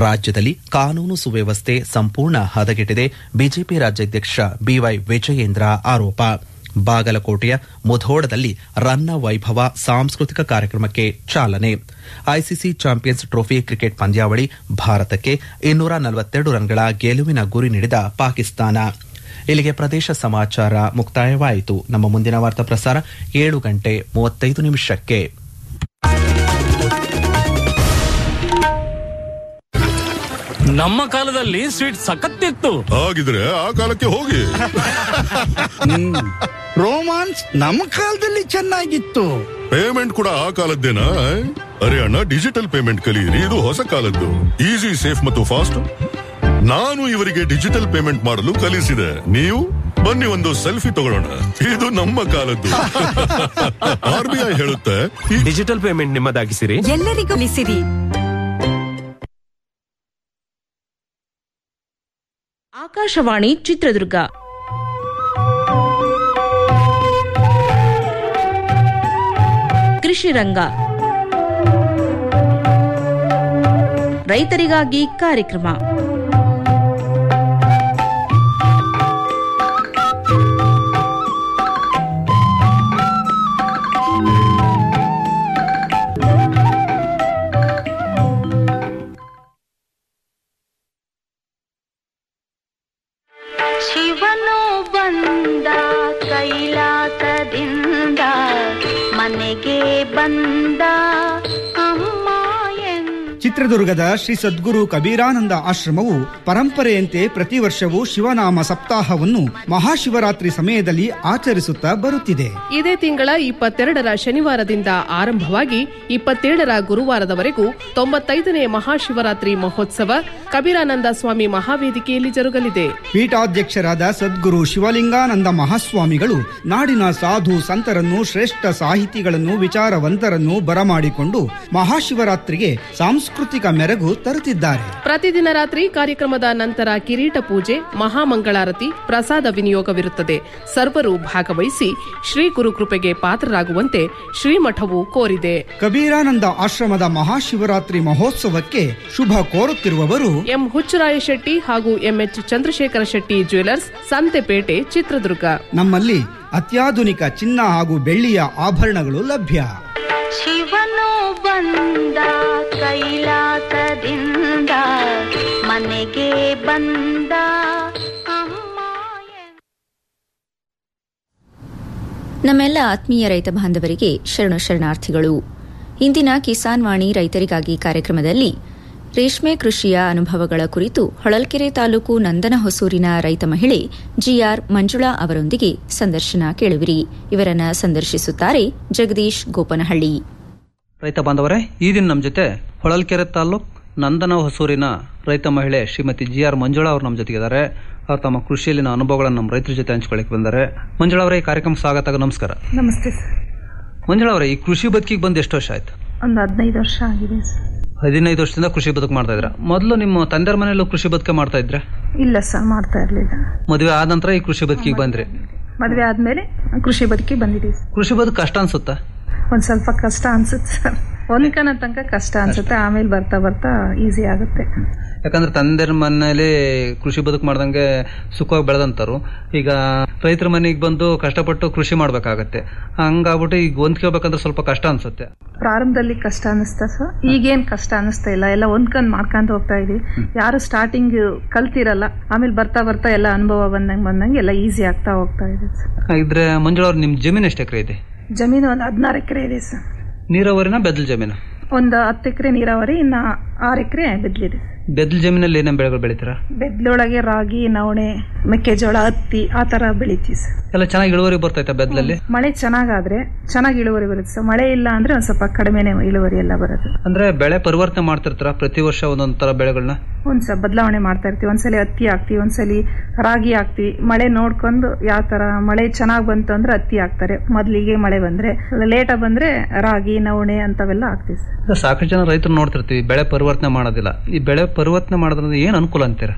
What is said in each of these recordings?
ರಾಜ್ಯದಲ್ಲಿ ಕಾನೂನು ಸುವ್ಯವಸ್ಥೆ ಸಂಪೂರ್ಣ ಹದಗೆಟ್ಟಿದೆ ಬಿಜೆಪಿ ರಾಜ್ಯಾಧ್ಯಕ್ಷ ಬಿವೈ ವಿಜಯೇಂದ್ರ ಆರೋಪ ಬಾಗಲಕೋಟೆಯ ಮುಧೋಡದಲ್ಲಿ ರನ್ನ ವೈಭವ ಸಾಂಸ್ಕೃತಿಕ ಕಾರ್ಯಕ್ರಮಕ್ಕೆ ಚಾಲನೆ ಐಸಿಸಿ ಚಾಂಪಿಯನ್ಸ್ ಟ್ರೋಫಿ ಕ್ರಿಕೆಟ್ ಪಂದ್ಯಾವಳಿ ಭಾರತಕ್ಕೆ ಇನ್ನೂರ ನಲವತ್ತೆರಡು ರನ್ಗಳ ಗೆಲುವಿನ ಗುರಿ ನೀಡಿದ ಪಾಕಿಸ್ತಾನ ಇಲ್ಲಿಗೆ ಪ್ರದೇಶ ಸಮಾಚಾರ ಮುಕ್ತಾಯವಾಯಿತು ನಮ್ಮ ಮುಂದಿನ ವಾರ್ತಾ ಪ್ರಸಾರ ಏಳು ಗಂಟೆ ಮೂವತ್ತೈದು ನಿಮಿಷಕ್ಕೆ ನಮ್ಮ ಕಾಲದಲ್ಲಿ ಸ್ವೀಟ್ ಸಖತ್ತಿತ್ತು ಹಾಗಿದ್ರೆ ಆ ಕಾಲಕ್ಕೆ ಹೋಗಿ ರೋಮಾನ್ಸ್ ನಮ್ಮ ಕಾಲದಲ್ಲಿ ಚೆನ್ನಾಗಿತ್ತು ಪೇಮೆಂಟ್ ಕೂಡ ಆ ಕಾಲದ್ದೇನಾ ಅರೆ ಅಣ್ಣ ಡಿಜಿಟಲ್ ಪೇಮೆಂಟ್ ಕಲಿಯಿರಿ ಇದು ಹೊಸ ಕಾಲದ್ದು ಈಸಿ ಸೇಫ್ ಮತ್ತು ಫಾಸ್ಟ್ ನಾನು ಇವರಿಗೆ ಡಿಜಿಟಲ್ ಪೇಮೆಂಟ್ ಮಾಡಲು ಕಲಿಸಿದೆ ನೀವು ಬನ್ನಿ ಒಂದು ಸೆಲ್ಫಿ ತಗೊಳ್ಳೋಣ ಇದು ನಮ್ಮ ಕಾಲದ್ದು ಆರ್ ಬಿ ಐ ಹೇಳುತ್ತೆ ಈ ಡಿಜಿಟಲ್ ಪೇಮೆಂಟ್ ನಿಮ್ಮದಾಗಿಸಿರಿ ಎಲ್ಲರಿಗೂ ಉಳಿಸಿರಿ ಆಕಾಶವಾಣಿ ಚಿತ್ರದುರ್ಗ ಕೃಷಿ ರಂಗ ರೈತರಿಗಾಗಿ ಕಾರ್ಯಕ್ರಮ ಶಿವನು ಬಂದ ಕೈಲಾಸದಿಂದ ಮನೆಗೆ ಬಂದ ಅಮ್ಮ ಎಂದ ಚಿತ್ರದುರ್ಗದ ಶ್ರೀ ಸದ್ಗುರು ಕಬೀರಾನಂದ ಆಶ್ರಮವು ಪರಂಪರೆಯಂತೆ ಪ್ರತಿ ವರ್ಷವೂ ಶಿವನಾಮ ಸಪ್ತಾಹವನ್ನು ಮಹಾಶಿವರಾತ್ರಿ ಸಮಯದಲ್ಲಿ ಆಚರಿಸುತ್ತಾ ಬರುತ್ತಿದೆ ಇದೇ ತಿಂಗಳ ಇಪ್ಪತ್ತೆರಡರ ಶನಿವಾರದಿಂದ ಆರಂಭವಾಗಿ ಇಪ್ಪತ್ತೇಳರ ಗುರುವಾರದವರೆಗೂ ತೊಂಬತ್ತೈದನೇ ಮಹಾಶಿವರಾತ್ರಿ ಮಹೋತ್ಸವ ಕಬೀರಾನಂದ ಸ್ವಾಮಿ ಮಹಾವೇದಿಕೆಯಲ್ಲಿ ಜರುಗಲಿದೆ ಪೀಠಾಧ್ಯಕ್ಷರಾದ ಸದ್ಗುರು ಶಿವಲಿಂಗಾನಂದ ಮಹಾಸ್ವಾಮಿಗಳು ನಾಡಿನ ಸಾಧು ಸಂತರನ್ನು ಶ್ರೇಷ್ಠ ಸಾಹಿತಿಗಳನ್ನು ವಿಚಾರವಂತರನ್ನು ಬರಮಾಡಿಕೊಂಡು ಮಹಾಶಿವರಾತ್ರಿಗೆ ಸಾಂಸ್ಕೃತಿಕ ಮೆರಗು ತರುತ್ತಿದ್ದಾರೆ ಪ್ರತಿದಿನ ರಾತ್ರಿ ಕಾರ್ಯಕ್ರಮದ ನಂತರ ಕಿರೀಟ ಪೂಜೆ ಮಹಾಮಂಗಳಾರತಿ ಪ್ರಸಾದ ವಿನಿಯೋಗವಿರುತ್ತದೆ ಸರ್ವರು ಭಾಗವಹಿಸಿ ಶ್ರೀ ಗುರುಕೃಪೆಗೆ ಪಾತ್ರರಾಗುವಂತೆ ಶ್ರೀಮಠವು ಕೋರಿದೆ ಕಬೀರಾನಂದ ಆಶ್ರಮದ ಮಹಾಶಿವರಾತ್ರಿ ಮಹೋತ್ಸವಕ್ಕೆ ಶುಭ ಕೋರುತ್ತಿರುವವರು ಎಂ ಹುಚ್ಚರಾಯ ಶೆಟ್ಟಿ ಹಾಗೂ ಎಂಎಚ್ ಚಂದ್ರಶೇಖರ ಶೆಟ್ಟಿ ಜ್ಯುವೆಲರ್ಸ್ ಸಂತೆಪೇಟೆ ಚಿತ್ರದುರ್ಗ ನಮ್ಮಲ್ಲಿ ಅತ್ಯಾಧುನಿಕ ಚಿನ್ನ ಹಾಗೂ ಬೆಳ್ಳಿಯ ಆಭರಣಗಳು ಲಭ್ಯ ಶಿವನು ಬಂದ ಕೈಲಾಸದಿಂದ ಮನೆಗೆ ಬಂದ ಅಮ್ಮ ಎಂದ ನಮ್ಮೆಲ್ಲ ಆತ್ಮೀಯ ರೈತ ಬಾಂಧವರಿಗೆ ಶರಣು ಶರಣಾರ್ಥಿಗಳು ಇಂದಿನ ಕಿಸಾನ್ ವಾಣಿ ರೈತರಿಗಾಗಿ ಕಾರ್ಯಕ್ರಮದಲ್ಲಿ ರೇಷ್ಮೆ ಕೃಷಿಯ ಅನುಭವಗಳ ಕುರಿತು ಹೊಳಲ್ಕೆರೆ ತಾಲೂಕು ನಂದನ ಹೊಸೂರಿನ ರೈತ ಮಹಿಳೆ ಜಿಆರ್ ಮಂಜುಳಾ ಅವರೊಂದಿಗೆ ಸಂದರ್ಶನ ಕೇಳುವಿರಿ ಇವರನ್ನ ಸಂದರ್ಶಿಸುತ್ತಾರೆ ಜಗದೀಶ್ ಗೋಪನಹಳ್ಳಿ ರೈತ ಬಾಂಧವರೇ ಈ ದಿನ ನಮ್ಮ ಜೊತೆ ಹೊಳಲ್ಕೆರೆ ತಾಲೂಕ್ ನಂದನ ಹೊಸೂರಿನ ರೈತ ಮಹಿಳೆ ಶ್ರೀಮತಿ ಜಿ ಆರ್ ಮಂಜುಳಾ ಅವರು ನಮ್ಮ ಜೊತೆಗಿದ್ದಾರೆ ಅವ್ರು ತಮ್ಮ ಕೃಷಿಯಲ್ಲಿನ ಅನುಭವಗಳನ್ನು ನಮ್ಮ ರೈತರ ಜೊತೆ ಹಂಚ್ಕೊಳ್ಳಿಕ್ಕೆ ಬಂದ್ದಾರೆ ಮಂಜುಳಾ ಅವರೇ ಈ ಕಾರ್ಯಕ್ರಮ ಸ್ವಾಗತ ನಮಸ್ಕಾರ ನಮಸ್ತೆ ಸರ್ ಮಂಜುಳಾ ಅವರೇ ಈ ಕೃಷಿ ಬದುಕಿಗೆ ಬಂದು ಎಷ್ಟು ವರ್ಷ ಆಯ್ತು ಒಂದು ಹದಿನೈದು ವರ್ಷ ಆಗಿದೆ ಸರ್ ಹದಿನೈದು ವರ್ಷದಿಂದ ಕೃಷಿ ಬದುಕು ಮಾಡ್ತಾ ಇದ್ರ ಮೊದಲು ನಿಮ್ಮ ತಂದೆಯ ಮನೆಯಲ್ಲೂ ಕೃಷಿ ಬದುಕೆ ಮಾಡ್ತಾ ಇದ್ರೆ ಇಲ್ಲ ಸರ್ ಮಾಡ್ತಾ ಇರಲಿಲ್ಲ ಮದುವೆ ಆದ ನಂತರ ಈ ಕೃಷಿ ಬದುಕಿಗೆ ಬಂದ್ರಿ ಮದುವೆ ಆದಮೇಲೆ ಕೃಷಿ ಬದುಕಿ ಬಂದಿದ್ದೀವಿ ಸರ್ ಕೃಷಿ ಬದುಕು ಕಷ್ಟ ಅನ್ಸುತ್ತಾ ಒಂದು ಸ್ವಲ್ಪ ಕಷ್ಟ ಅನ್ಸುತ್ತೆ ಸರ್ ಒಂದ್ಕನ ತನಕ ಕಷ್ಟ ಅನ್ಸುತ್ತೆ ಆಮೇಲೆ ಬರ್ತಾ ಬರ್ತಾ ಈಸಿ ಆಗುತ್ತೆ ಯಾಕಂದ್ರೆ ತಂದೆರ ಮನೇಲಿ ಕೃಷಿ ಬದುಕು ಮಾಡ್ದಂಗೆ ಸುಖವಾಗಿ ಬೆಳೆದಂತಾರು ಈಗ ರೈತರ ಮನೆಗೆ ಬಂದು ಕಷ್ಟಪಟ್ಟು ಕೃಷಿ ಮಾಡ್ಬೇಕಾಗತ್ತೆ ಹಂಗಾಗ್ಬಿಟ್ಟು ಈಗ ಹೊಂದ್ಕೋಬೇಕಂದ್ರೆ ಸ್ವಲ್ಪ ಕಷ್ಟ ಅನ್ಸುತ್ತೆ ಪ್ರಾರಂಭದಲ್ಲಿ ಕಷ್ಟ ಅನಿಸ್ತಾ ಸರ್ ಈಗೇನ್ ಕಷ್ಟ ಅನಿಸ್ತಾ ಇಲ್ಲ ಎಲ್ಲ ಒಂದ್ಕಂಡ್ ಮಾಡ್ಕೊಂತ ಹೋಗ್ತಾ ಇದೀವಿ ಯಾರು ಸ್ಟಾರ್ಟಿಂಗ್ ಕಲ್ತಿರಲ್ಲ ಆಮೇಲೆ ಬರ್ತಾ ಬರ್ತಾ ಎಲ್ಲ ಅನುಭವ ಬಂದಂಗೆ ಬಂದಂಗೆ ಎಲ್ಲ ಈಸಿ ಆಗ್ತಾ ಹೋಗ್ತಾ ಇದೆ ಸರ್ ಇದ್ರೆ ಮಂಜುಳಾ ಅವ್ರ ನಿಮ್ ಜಮೀನು ಎಷ್ಟು ಎಕರೆ ಇದೆ ಜಮೀನು ಒಂದು ಹದಿನಾರು ಎಕರೆ ಇದೆ ಸರ್ ನೀರಾವರಿನ ಬೆದಲ್ ಜಮೀನು ಒಂದು ಹತ್ತು ಎಕರೆ ನೀರಾವರಿ ಇನ್ನ ಆರು ಎಕರೆ ಬೆದ್ಲಿದೆ ಬೆದಲ್ ಜಮೀನಲ್ಲಿ ಏನೇನು ಬೆಳೆಗಳು ಬೆಳಿತೀರಾ ಬೆದ್ಲೊಳಗೆ ರಾಗಿ ನವಣೆ ಮೆಕ್ಕೆಜೋಳ ಹತ್ತಿ ಆ ತರ ಬೆಳಿತೀವಿ ಸರ್ ಎಲ್ಲ ಚೆನ್ನಾಗಿ ಇಳುವರಿ ಬರ್ತೈತೆ ಬೆದಲಲ್ಲಿ ಮಳೆ ಚೆನ್ನಾಗಾದ್ರೆ ಚೆನ್ನಾಗಿ ಇಳುವರಿ ಬರುತ್ತೆ ಸರ್ ಮಳೆ ಇಲ್ಲ ಅಂದ್ರೆ ಒಂದ್ ಸ್ವಲ್ಪ ಕಡಿಮೆನೆ ಇಳುವರಿ ಎಲ್ಲ ಬರೋದು ಅಂದ್ರೆ ಬೆಳೆ ಪರಿವರ್ತನೆ ಮಾಡ್ತಿರ್ತಾರ ಪ್ರತಿ ವರ್ಷ ಒಂದೊಂದ್ ತರ ಬೆಳೆಗಳನ್ನ ಒಂದ್ ಸ್ವಲ್ಪ ಬದಲಾವಣೆ ಮಾಡ್ತಾ ಇರ್ತೀವಿ ಒಂದ್ಸಲಿ ಹತ್ತಿ ಹಾಕ್ತಿವಿ ಒಂದ್ಸಲಿ ರಾಗಿ ಹಾಕ್ತಿವಿ ಮಳೆ ನೋಡ್ಕೊಂಡು ಯಾವ ತರ ಮಳೆ ಚೆನ್ನಾಗ್ ಬಂತು ಅಂದ್ರೆ ಹತ್ತಿ ಹಾಕ್ತಾರೆ ಮೊದ್ಲಿಗೆ ಮಳೆ ಬಂದ್ರೆ ಲೇಟ್ ಬಂದ್ರೆ ರಾಗಿ ನವಣೆ ಅಂತವೆಲ್ಲ ಹಾಕ್ತಿವಿ ಸರ್ ಈಗ ಸಾಕಷ್ಟು ಜನ ರೈತರು ನೋಡ್ತಿರ್ತೀವಿ ಬೆಳೆ ಪರಿವರ್ತನೆ ಮಾಡೋದಿಲ್ಲ ಈ ಬೆಳೆ ಪರಿವರ್ತನೆ ಮಾಡೋದ್ರಿಂದ ಏನ್ ಅನುಕೂಲ ಅಂತೀರಾ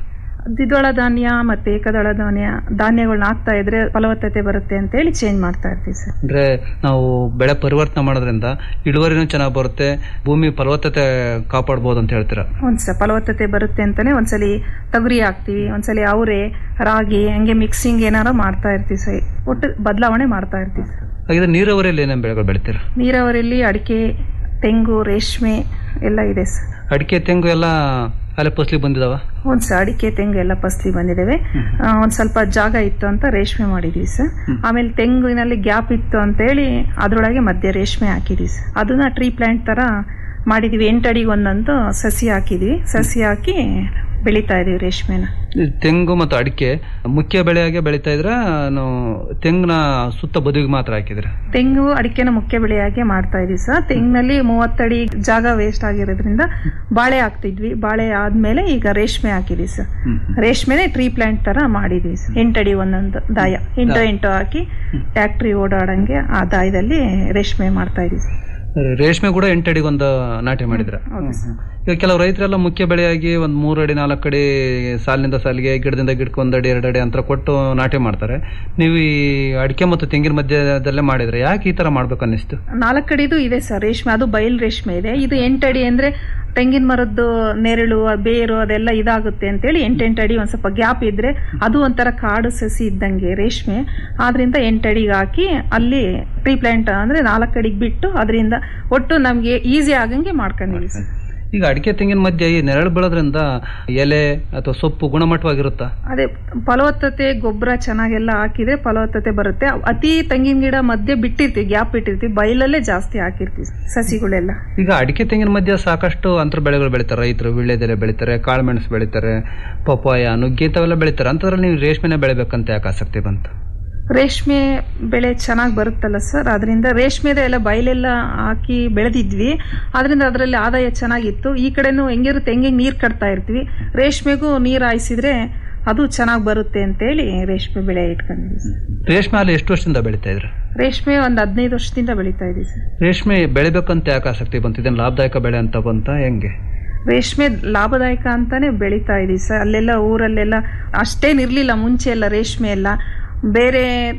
ದ್ವಿದಳ ಧಾನ್ಯ ಮತ್ತೆ ಏಕದಳ ಧಾನ್ಯ ಧಾನ್ಯಗಳನ್ನ ಹಾಕ್ತಾ ಇದ್ರೆ ಫಲವತ್ತತೆ ಬರುತ್ತೆ ಅಂತ ಹೇಳಿ ಚೇಂಜ್ ಮಾಡ್ತಾ ಇರ್ತೀವಿ ಸರ್ ಅಂದ್ರೆ ನಾವು ಬೆಳೆ ಪರಿವರ್ತನೆ ಮಾಡೋದ್ರಿಂದ ಇಳುವರಿನೂ ಚೆನ್ನಾಗಿ ಬರುತ್ತೆ ಭೂಮಿ ಫಲವತ್ತತೆ ಕಾಪಾಡ್ಬೋದು ಅಂತ ಹೇಳ್ತೀರಾ ಒಂದ್ಸ ಫಲವತ್ತತೆ ಬರುತ್ತೆ ಅಂತಾನೆ ಒಂದ್ಸಲಿ ತೊಗರಿ ಹಾಕ್ತಿವಿ ಒಂದ್ಸಲಿ ಅವರೆ ರಾಗಿ ಹಂಗೆ ಮಿಕ್ಸಿಂಗ್ ಏನಾರ ಮಾಡ್ತಾ ಇರ್ತೀವಿ ಸರ್ ಒಟ್ಟು ಬದಲಾವಣೆ ಮಾಡ್ತಾ ಇರ್ತೀವಿ ಸರ್ ಹಾಗಿದ್ರೆ ನೀರಾವರಿಯಲ್ಲಿ ಏನೇನು ಬೆಳೆಗಳು ಬೆಳಿತೀರಾ ನೀರಾವರಿಯಲ್ಲಿ ಅಡಿಕೆ ತೆಂಗು ರೇಷ್ಮೆ ಎಲ್ಲ ಇದೆ ಸರ್ ಅಡಿಕೆ ತೆಂಗು ಎಲ್ಲ ಅಲೆ ಫಸಲಿಗೆ ಬಂದಿದಾವ ಒಂದ್ ಸಹ ಅಡಿಕೆ ತೆಂಗು ಎಲ್ಲ ಫಸ್ಲಿ ಬಂದಿದ್ದಾವೆ ಆ, ಒಂದ್ ಸ್ವಲ್ಪ ಜಾಗ ಇತ್ತು ಅಂತ ರೇಷ್ಮೆ ಮಾಡಿದೀವಿ ಸರ್ ಆಮೇಲೆ ತೆಂಗಿನಲ್ಲಿ ಗ್ಯಾಪ್ ಇತ್ತು ಅಂತ ಹೇಳಿ ಅದ್ರೊಳಗೆ ಮಧ್ಯೆ ರೇಷ್ಮೆ ಹಾಕಿದೀವಿ ಸರ್ ಅದನ್ನ ಟ್ರೀ ಪ್ಲಾಂಟ್ ತರ ಮಾಡಿದೀವಿ ಎಂಟು ಅಡಿಗೆ ಒಂದೊಂದು ಸಸಿ ಹಾಕಿದೀವಿ ಸಸಿ ಹಾಕಿ ಬೆಳಿತಾ ಇದೀವಿ ರೇಷ್ಮೆನ ಈ ತೆಂಗು ಮತ್ತು ಅಡಿಕೆ ಮುಖ್ಯ ಬೆಳೆಯಾಗೆ ಬೆಳೀತಾ ಇದ್ರ ನಾವು ತೆಂಗಿನ ಸುತ್ತ ಬದುವಿಗೆ ಮಾತ್ರ ಹಾಕಿದ್ರೆ ತೆಂಗು ಅಡಿಕೆನ ಮುಖ್ಯ ಬೆಳೆಯಾಗಿ ಮಾಡ್ತಾ ಇದೀವಿ ಸರ್ ತೆಂಗಿನಲ್ಲಿ ಮೂವತ್ತಡಿ ಜಾಗ ವೇಸ್ಟ್ ಆಗಿರೋದ್ರಿಂದ ಬಾಳೆ ಹಾಕ್ತಿದ್ವಿ ಬಾಳೆ ಆದ್ಮೇಲೆ ಈಗ ರೇಷ್ಮೆ ಹಾಕಿದೀವಿ ಸರ್ ರೇಷ್ಮೆನೆ ಟ್ರೀ ಪ್ಲಾಂಟ್ ತರ ಮಾಡಿದೀವಿ ಸರ್ ಎಂಟಡಿ ಒಂದೊಂದು ದಾಯ ಎಂಟು ಎಂಟು ಹಾಕಿ ಟ್ಯಾಕ್ಟ್ರಿ ಓಡಾಡಂಗೆ ಆ ದಾಯದಲ್ಲಿ ರೇಷ್ಮೆ ಮಾಡ್ತಾ ಇದೀವಿ ಸರ್ ರೇಷ್ಮೆ ಕೂಡ ಎಂಟಡಿಗೆ ಒಂದು ನಾಟಿ ಮಾಡಿದ್ರ ಹೌದು ಸರ್ ಈಗ ಕೆಲವು ರೈತರೆಲ್ಲ ಮುಖ್ಯ ಬೆಳೆಯಾಗಿ ಒಂದ್ ಮೂರು ಅಡಿ ನಾಲ್ಕು ಅಡಿ ಸಾಲಿನಿಂದ ಸಾಲಿಗೆ ಗಿಡದಿಂದ ಗಿಡಕ್ಕೆ ಒಂದ್ ಅಡಿ ಎರಡು ಅಡಿ ಅಂತರ ಕೊಟ್ಟು ನಾಟಿ ಮಾಡ್ತಾರೆ ನೀವು ಈ ಅಡಿಕೆ ಮತ್ತು ತೆಂಗಿನ ಮಧ್ಯದಲ್ಲೇ ಮಾಡಿದ್ರೆ ಯಾಕೆ ಈ ತರ ಮಾಡ್ಬೇಕು ಅನ್ನಿಸ್ತು ನಾಲ್ಕಡಿದು ಇದೆ ಸರ್ ರೇಷ್ಮೆ ಅದು ಬಯಲು ರೇಷ್ಮೆ ಇದೆ ಇದು ಎಂಟಡಿ ಅಂದ್ರೆ ತೆಂಗಿನ ಮರದ್ದು ನೆರಳು ಆ ಬೇರು ಅದೆಲ್ಲ ಇದಾಗುತ್ತೆ ಅಂತೇಳಿ ಎಂಟೆಂಟು ಅಡಿ ಒಂದ್ ಸ್ವಲ್ಪ ಗ್ಯಾಪ್ ಇದ್ರೆ ಅದು ಒಂಥರ ಕಾಡು ಸಸಿ ಇದ್ದಂಗೆ ರೇಷ್ಮೆ ಆದ್ರಿಂದ ಎಂಟಡಿಗೆ ಹಾಕಿ ಅಲ್ಲಿ ಟ್ರೀ ಪ್ಲಾಂಟ್ ಅಂದ್ರೆ ನಾಲ್ಕು ಅಡಿಗೆ ಬಿಟ್ಟು ಅದರಿಂದ ಒಟ್ಟು ನಮ್ಗೆ ಈಸಿ ಆಗಂಗೆ ಮಾಡ್ಕೊಂಡಿವಿ ಸರ್ ಈಗ ಅಡಿಕೆ ತೆಂಗಿನ ಮಧ್ಯೆ ಈ ನೆರಳು ಬೀಳೋದ್ರಿಂದ ಎಲೆ ಅಥವಾ ಸೊಪ್ಪು ಗುಣಮಟ್ಟವಾಗಿರುತ್ತಾ ಅದೇ ಫಲವತ್ತತೆ ಗೊಬ್ಬರ ಚೆನ್ನಾಗೆಲ್ಲ ಹಾಕಿದ್ರೆ ಫಲವತ್ತತೆ ಬರುತ್ತೆ ಅತಿ ತೆಂಗಿನ ಗಿಡ ಮಧ್ಯೆ ಬಿಟ್ಟಿರ್ತೀವಿ ಗ್ಯಾಪ್ ಬಿಟ್ಟಿರ್ತೀವಿ ಬಯಲಲ್ಲೇ ಜಾಸ್ತಿ ಹಾಕಿರ್ತೀವಿ ಸಸಿಗಳೆಲ್ಲ ಈಗ ಅಡಿಕೆ ತೆಂಗಿನ ಮಧ್ಯೆ ಸಾಕಷ್ಟು ಅಂತರ ಬೆಳೆಗಳು ಬೆಳಿತಾರೆ ರೈತರು ವಿಳ್ಳೆದೆಲೆ ಬೆಳಿತಾರೆ ಕಾಳುಮೆಣಸು ಬೆಳಿತಾರೆ ಪಪ್ಪಾಯ ನುಗ್ಗೆ ಇಂಥವೆಲ್ಲ ಬೆಳಿತಾರೆ ಅಂಥದ್ರಲ್ಲಿ ನೀವು ರೇಷ್ಮೆನೆ ಬೆಳಿಬೇಕಂತ ಯಾಕೆ ಆಸಕ್ತಿ ಬಂತು ರೇಷ್ಮೆ ಬೆಳೆ ಚೆನ್ನಾಗಿ ಬರುತ್ತಲ್ಲ ಸರ್ ಅದರಿಂದ ರೇಷ್ಮೆದ ಎಲ್ಲ ಬಯಲೆಲ್ಲ ಹಾಕಿ ಬೆಳೆದಿದ್ವಿ ಅದರಿಂದ ಅದರಲ್ಲಿ ಆದಾಯ ಚೆನ್ನಾಗಿತ್ತು ಈ ಕಡೆನೂ ಹೆಂಗಿರು ತೆಂಗಿಗೆ ನೀರು ಕಟ್ತಾ ಇರ್ತೀವಿ ರೇಷ್ಮೆಗೂ ನೀರು ಹಾಯಿಸಿದ್ರೆ ಅದು ಚೆನ್ನಾಗಿ ಬರುತ್ತೆ ಅಂತೇಳಿ ರೇಷ್ಮೆ ಬೆಳೆ ಇಟ್ಕೊಂಡಿದ್ವಿ ಸರ್ ರೇಷ್ಮೆ ಅಲ್ಲಿ ಎಷ್ಟು ವರ್ಷದಿಂದ ಬೆಳಿತಾ ಇದ್ರೆ ರೇಷ್ಮೆ ಒಂದು ಹದಿನೈದು ವರ್ಷದಿಂದ ಬೆಳೀತಾ ಇದೀವಿ ಸರ್ ರೇಷ್ಮೆ ಬೆಳಿಬೇಕಂತ ಯಾಕೆ ಆಸಕ್ತಿ ಬಂತು ಇದೇನು ಲಾಭದಾಯಕ ಬೆಳೆ ಅಂತ ಬಂತ ಹೆಂಗೆ ರೇಷ್ಮೆ ಲಾಭದಾಯಕ ಅಂತಾನೆ ಬೆಳೀತಾ ಇದೀವಿ ಸರ್ ಅಲ್ಲೆಲ್ಲ ಊರಲ್ಲೆಲ್ಲ ಅಷ್ಟೇನಿರ್ಲಿಲ್ಲ ಮುಂಚೆ ಎಲ್ಲ ರೇಷ್ಮೆ ಎಲ್ಲ ಬೇರೆ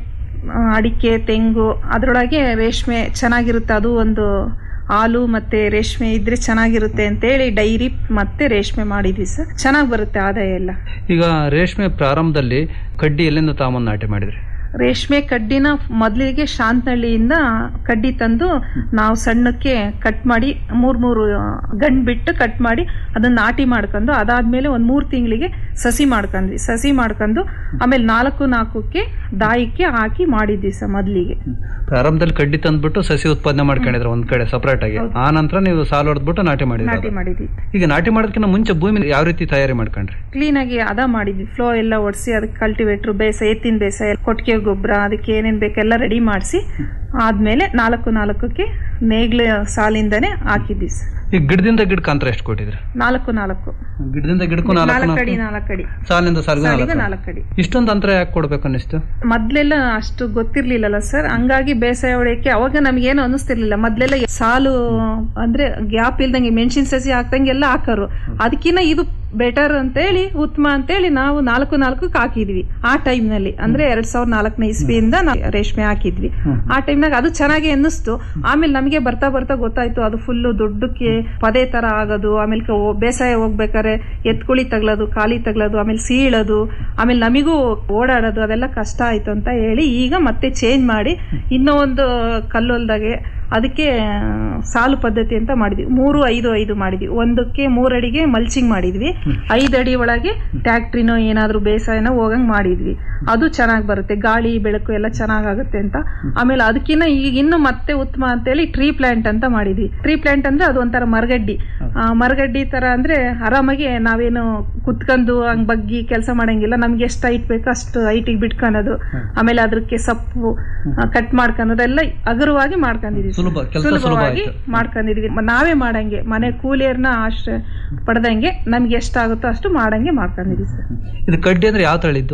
ಆ, ಅಡಿಕೆ ತೆಂಗು ಅದರೊಳಗೆ ರೇಷ್ಮೆ ಚೆನ್ನಾಗಿರುತ್ತೆ ಅದು ಒಂದು ಹಾಲು ಮತ್ತೆ ರೇಷ್ಮೆ ಇದ್ರೆ ಚೆನ್ನಾಗಿರುತ್ತೆ ಅಂತೇಳಿ ಡೈರಿ ಮತ್ತೆ ರೇಷ್ಮೆ ಮಾಡಿದ್ವಿ ಸರ್ ಚೆನ್ನಾಗಿ ಬರುತ್ತೆ ಆದಾಯ ಎಲ್ಲ ಈಗ ರೇಷ್ಮೆ ಪ್ರಾರಂಭದಲ್ಲಿ ಕಡ್ಡಿ ಎಲ್ಲಿಂದ ತಾಮನ್ ನಾಟಿ ಮಾಡಿದ್ರಿ ರೇಷ್ಮೆ ಕಡ್ಡಿನ ಮೊದಲಿಗೆ ಶಾಂತನಹಳ್ಳಿಯಿಂದ ಕಡ್ಡಿ ತಂದು ನಾವು ಸಣ್ಣಕ್ಕೆ ಕಟ್ ಮಾಡಿ ಮೂರ್ ಮೂರು ಗಂಡ್ ಬಿಟ್ಟು ಕಟ್ ಮಾಡಿ ಅದನ್ನ ನಾಟಿ ಮಾಡ್ಕೊಂಡು ಅದಾದ್ಮೇಲೆ ಒಂದ್ ಮೂರ್ ತಿಂಗಳಿಗೆ ಸಸಿ ಮಾಡ್ಕೊಂಡ್ವಿ ಸಸಿ ಮಾಡ್ಕೊಂಡು ಆಮೇಲೆ ನಾಲ್ಕು ನಾಲ್ಕಕ್ಕೆ ದಾಯಕ್ಕೆ ಹಾಕಿ ಮಾಡಿದ್ವಿ ಸರ್ ಮೊದಲಿಗೆ ಪ್ರಾರಂಭದಲ್ಲಿ ಕಡ್ಡಿ ತಂದ್ಬಿಟ್ಟು ಸಸಿ ಉತ್ಪಾದನೆ ಮಾಡ್ಕೊಂಡಿದ್ರೆ ಒಂದ್ ಕಡೆ ಸಪರೇಟ್ ಆಗಿ ಆ ನಂತರ ನೀವು ಸಾಲು ಹೊಡೆದ್ಬಿಟ್ಟು ನಾಟಿ ನಾಟಿ ಮಾಡಿದ್ರಿ ಮಾಡಿದ್ವಿ ಈಗ ನಾಟಿ ಮಾಡೋದಕ್ಕಿಂತ ಮುಂಚೆ ಭೂಮಿ ಯಾವ ರೀತಿ ತಯಾರಿ ಮಾಡ್ಕೊಂಡ್ರಿ ಕ್ಲೀನ್ ಆಗಿ ಅದ ಮಾಡಿದ್ವಿ ಫ್ಲೋ ಎಲ್ಲ ಒಡಿಸಿ ಅದಕ್ಕೆ ಕಲ್ಟಿವೇಟ್ರು ಬೇಸ ಎತ್ತಿನ ಬೇಸ ಕೊಟ್ಟಿಗೆ ಗೊಬ್ಬರ ಅದಕ್ಕೆ ಏನೇನ್ ಬೇಕೆಲ್ಲ ರೆಡಿ ಮಾಡಿಸಿ ಆದ್ಮೇಲೆ ನಾಲ್ಕು ನಾಲ್ಕಕ್ಕೆ ನೇಗ್ಲ ಸಾಲಿಂದನೇ ಹಾಕಿದ್ವಿ ಸರ್ ಈಗ ಗಿಡದಿಂದ ಗಿಡಕ್ಕೆ ಅಂತರ ಎಷ್ಟು ಕೊಟ್ಟಿದ್ರಿ ನಾಲ್ಕು ನಾಲ್ಕು ಗಿಡದಿಂದ ಗಿಡಕ್ಕೂ ನಾಲ್ಕು ನಾಲ್ಕು ಅಡಿ ನಾಲ್ಕು ನಾಲ್ಕು ಅಡಿ ಸಾಲಿನಿಂದ ಸಾಲಿಗೂ ಸಾಲಿಗೆ ನಾಲ್ಕು ನಾಲ್ಕು ಅಡಿ ಇಷ್ಟೊಂದು ಅಂತರ ಯಾಕೆ ಕೊಡ್ಬೇಕು ಅನ್ನಿಸ್ತು ಮೊದ್ಲೆಲ್ಲ ಅಷ್ಟು ಗೊತ್ತಿರ್ಲಿಲ್ಲಲ್ಲ ಸರ್ ಹಂಗಾಗಿ ಬೇಸಾಯ ಹೊಡೆಯಕ್ಕೆ ಅವಾಗ ನಮ್ಗೇನು ಅನಿಸ್ತಿರ್ಲಿಲ್ಲ ಮೊದ್ಲೆಲ್ಲ ಸಾಲು ಅಂದ್ರೆ ಗ್ಯಾಪ್ ಇಲ್ದಂಗೆ ಮೆಣಸಿನ ಸಸಿ ಹಾಕ್ದಂಗೆಲ್ಲ ಹಾಕರು ಅದಕ್ಕಿಂತ ಇದು ಬೆಟರ್ ಅಂತೇಳಿ ಉತ್ತಮ ಅಂತೇಳಿ ನಾವು ನಾಲ್ಕು ನಾಲ್ಕು ಹಾಕಿದ್ವಿ ಆ time ನಲ್ಲಿ ಅಂದ್ರೆ ಎರಡ್ ಸಾವಿರದ ನಾಲ್ಕನೇ ಇಸ್ವಿಯಿಂದ ನಾವು ರೇಷ್ಮೆ ಹಾಕಿದ್ವಿ ಆ ಟೈಮ್ನಾಗ ಅದು ಚೆನ್ನಾಗಿ ಅನ್ನಿಸ್ತು ಆಮೇಲೆ ನಮಗೆ ಬರ್ತಾ ಬರ್ತಾ ಗೊತ್ತಾಯ್ತು ಅದು ಫುಲ್ಲು ದೊಡ್ಡಕ್ಕೆ ಪದೇ ತರ ಆಗೋದು ಆಮೇಲೆ ಕ- ಓ- ಬೇಸಾಯ ಹೋಗ್ಬೇಕಾರೆ ಎತ್ಕುಳಿ ತಗ್ಲೋದು ಖಾಲಿ ತಗ್ಲೋದು ಆಮೇಲೆ ಸೀಳೋದು ಆಮೇಲೆ ನಮಿಗೂ ಓಡಾಡೋದು ಅದೆಲ್ಲ ಕಷ್ಟ ಆಯ್ತು ಅಂತ ಹೇಳಿ ಈಗ ಮತ್ತೆ ಚೇಂಜ್ ಮಾಡಿ ಇನ್ನೂ ಒಂದು ಕಲ್ಲೊಲ್ದಾಗೆ ಅದಕ್ಕೆ ಆ, ಸಾಲು ಪದ್ಧತಿ ಅಂತ ಮಾಡಿದ್ವಿ ಮೂರು ಐದು ಐದು ಮಾಡಿದ್ವಿ ಒಂದಕ್ಕೆ ಮೂರಡಿಗೆ ಮಲ್ಚಿಂಗ್ ಮಾಡಿದ್ವಿ ಐದು ಅಡಿ ಒಳಗೆ ಟ್ಯಾಕ್ಟ್ರಿನೋ ಏನಾದ್ರೂ ಬೇಸಾಯನ ಹೋಗಂಗ್ ಮಾಡಿದ್ವಿ ಅದು ಚೆನ್ನಾಗಿ ಬರುತ್ತೆ ಗಾಳಿ ಬೆಳಕು ಎಲ್ಲ ಚೆನ್ನಾಗಾಗುತ್ತೆ ಅಂತ ಆಮೇಲೆ ಅದಕ್ಕಿಂತ ಈಗ ಇನ್ನು ಮತ್ತೆ ಉತ್ತಮ ಅಂತೇಳಿ ಟ್ರೀ ಪ್ಲಾಂಟ್ ಅಂತ ಮಾಡಿದ್ವಿ ಟ್ರೀ ಪ್ಲಾಂಟ್ ಅಂದ್ರೆ ಅದು ಒಂಥರ ಮರಗಡ್ಡಿ ಆ, ಮರಗಡ್ಡಿ ತರ ಅಂದ್ರೆ ಆರಾಮಾಗಿ ನಾವೇನು ಕುತ್ಕೊಂಡು ಹಂಗ್ ಬಗ್ಗಿ ಕೆಲಸ ಮಾಡಂಗಿಲ್ಲ ನಮ್ಗೆ ಎಷ್ಟು ಹೈಟ್ ಬೇಕೋ ಅಷ್ಟು ಹೈಟಿಗೆ ಬಿಟ್ಕೊಳೋದು ಆಮೇಲೆ ಅದಕ್ಕೆ ಸೊಪ್ಪು ಕಟ್ ಮಾಡ್ಕೊಳೋದೆಲ್ಲ ಹಗುರವಾಗಿ ಮಾಡ್ಕೊಂಡಿದೀವಿ ಸುಲಭ, ಕೆಲ್ಸ ಸುಲಭ ಸುಲಭವಾಗಿ ಆಯ್ತು. ಮಾಡ್ಕೊಂಡಿದೀವಿ ಮ- ನಾವೇ ಮಾಡಂಗೆ ಮನೆ ಕೂಲಿಯರ್ನ ಆಶ್ರಯ ಪಡೆದಂಗೆ ನಮ್ಗೆ ಎಷ್ಟಾಗುತ್ತೋ ಅಷ್ಟು ಮಾಡಂಗೆ ಮಾಡ್ಕೊಂಡಿದೀವಿ ಸರ್ ಇದು ಕಡ್ಡಿ ಅಂದ್ರೆ ಯಾವ ತಳಿದ್ದು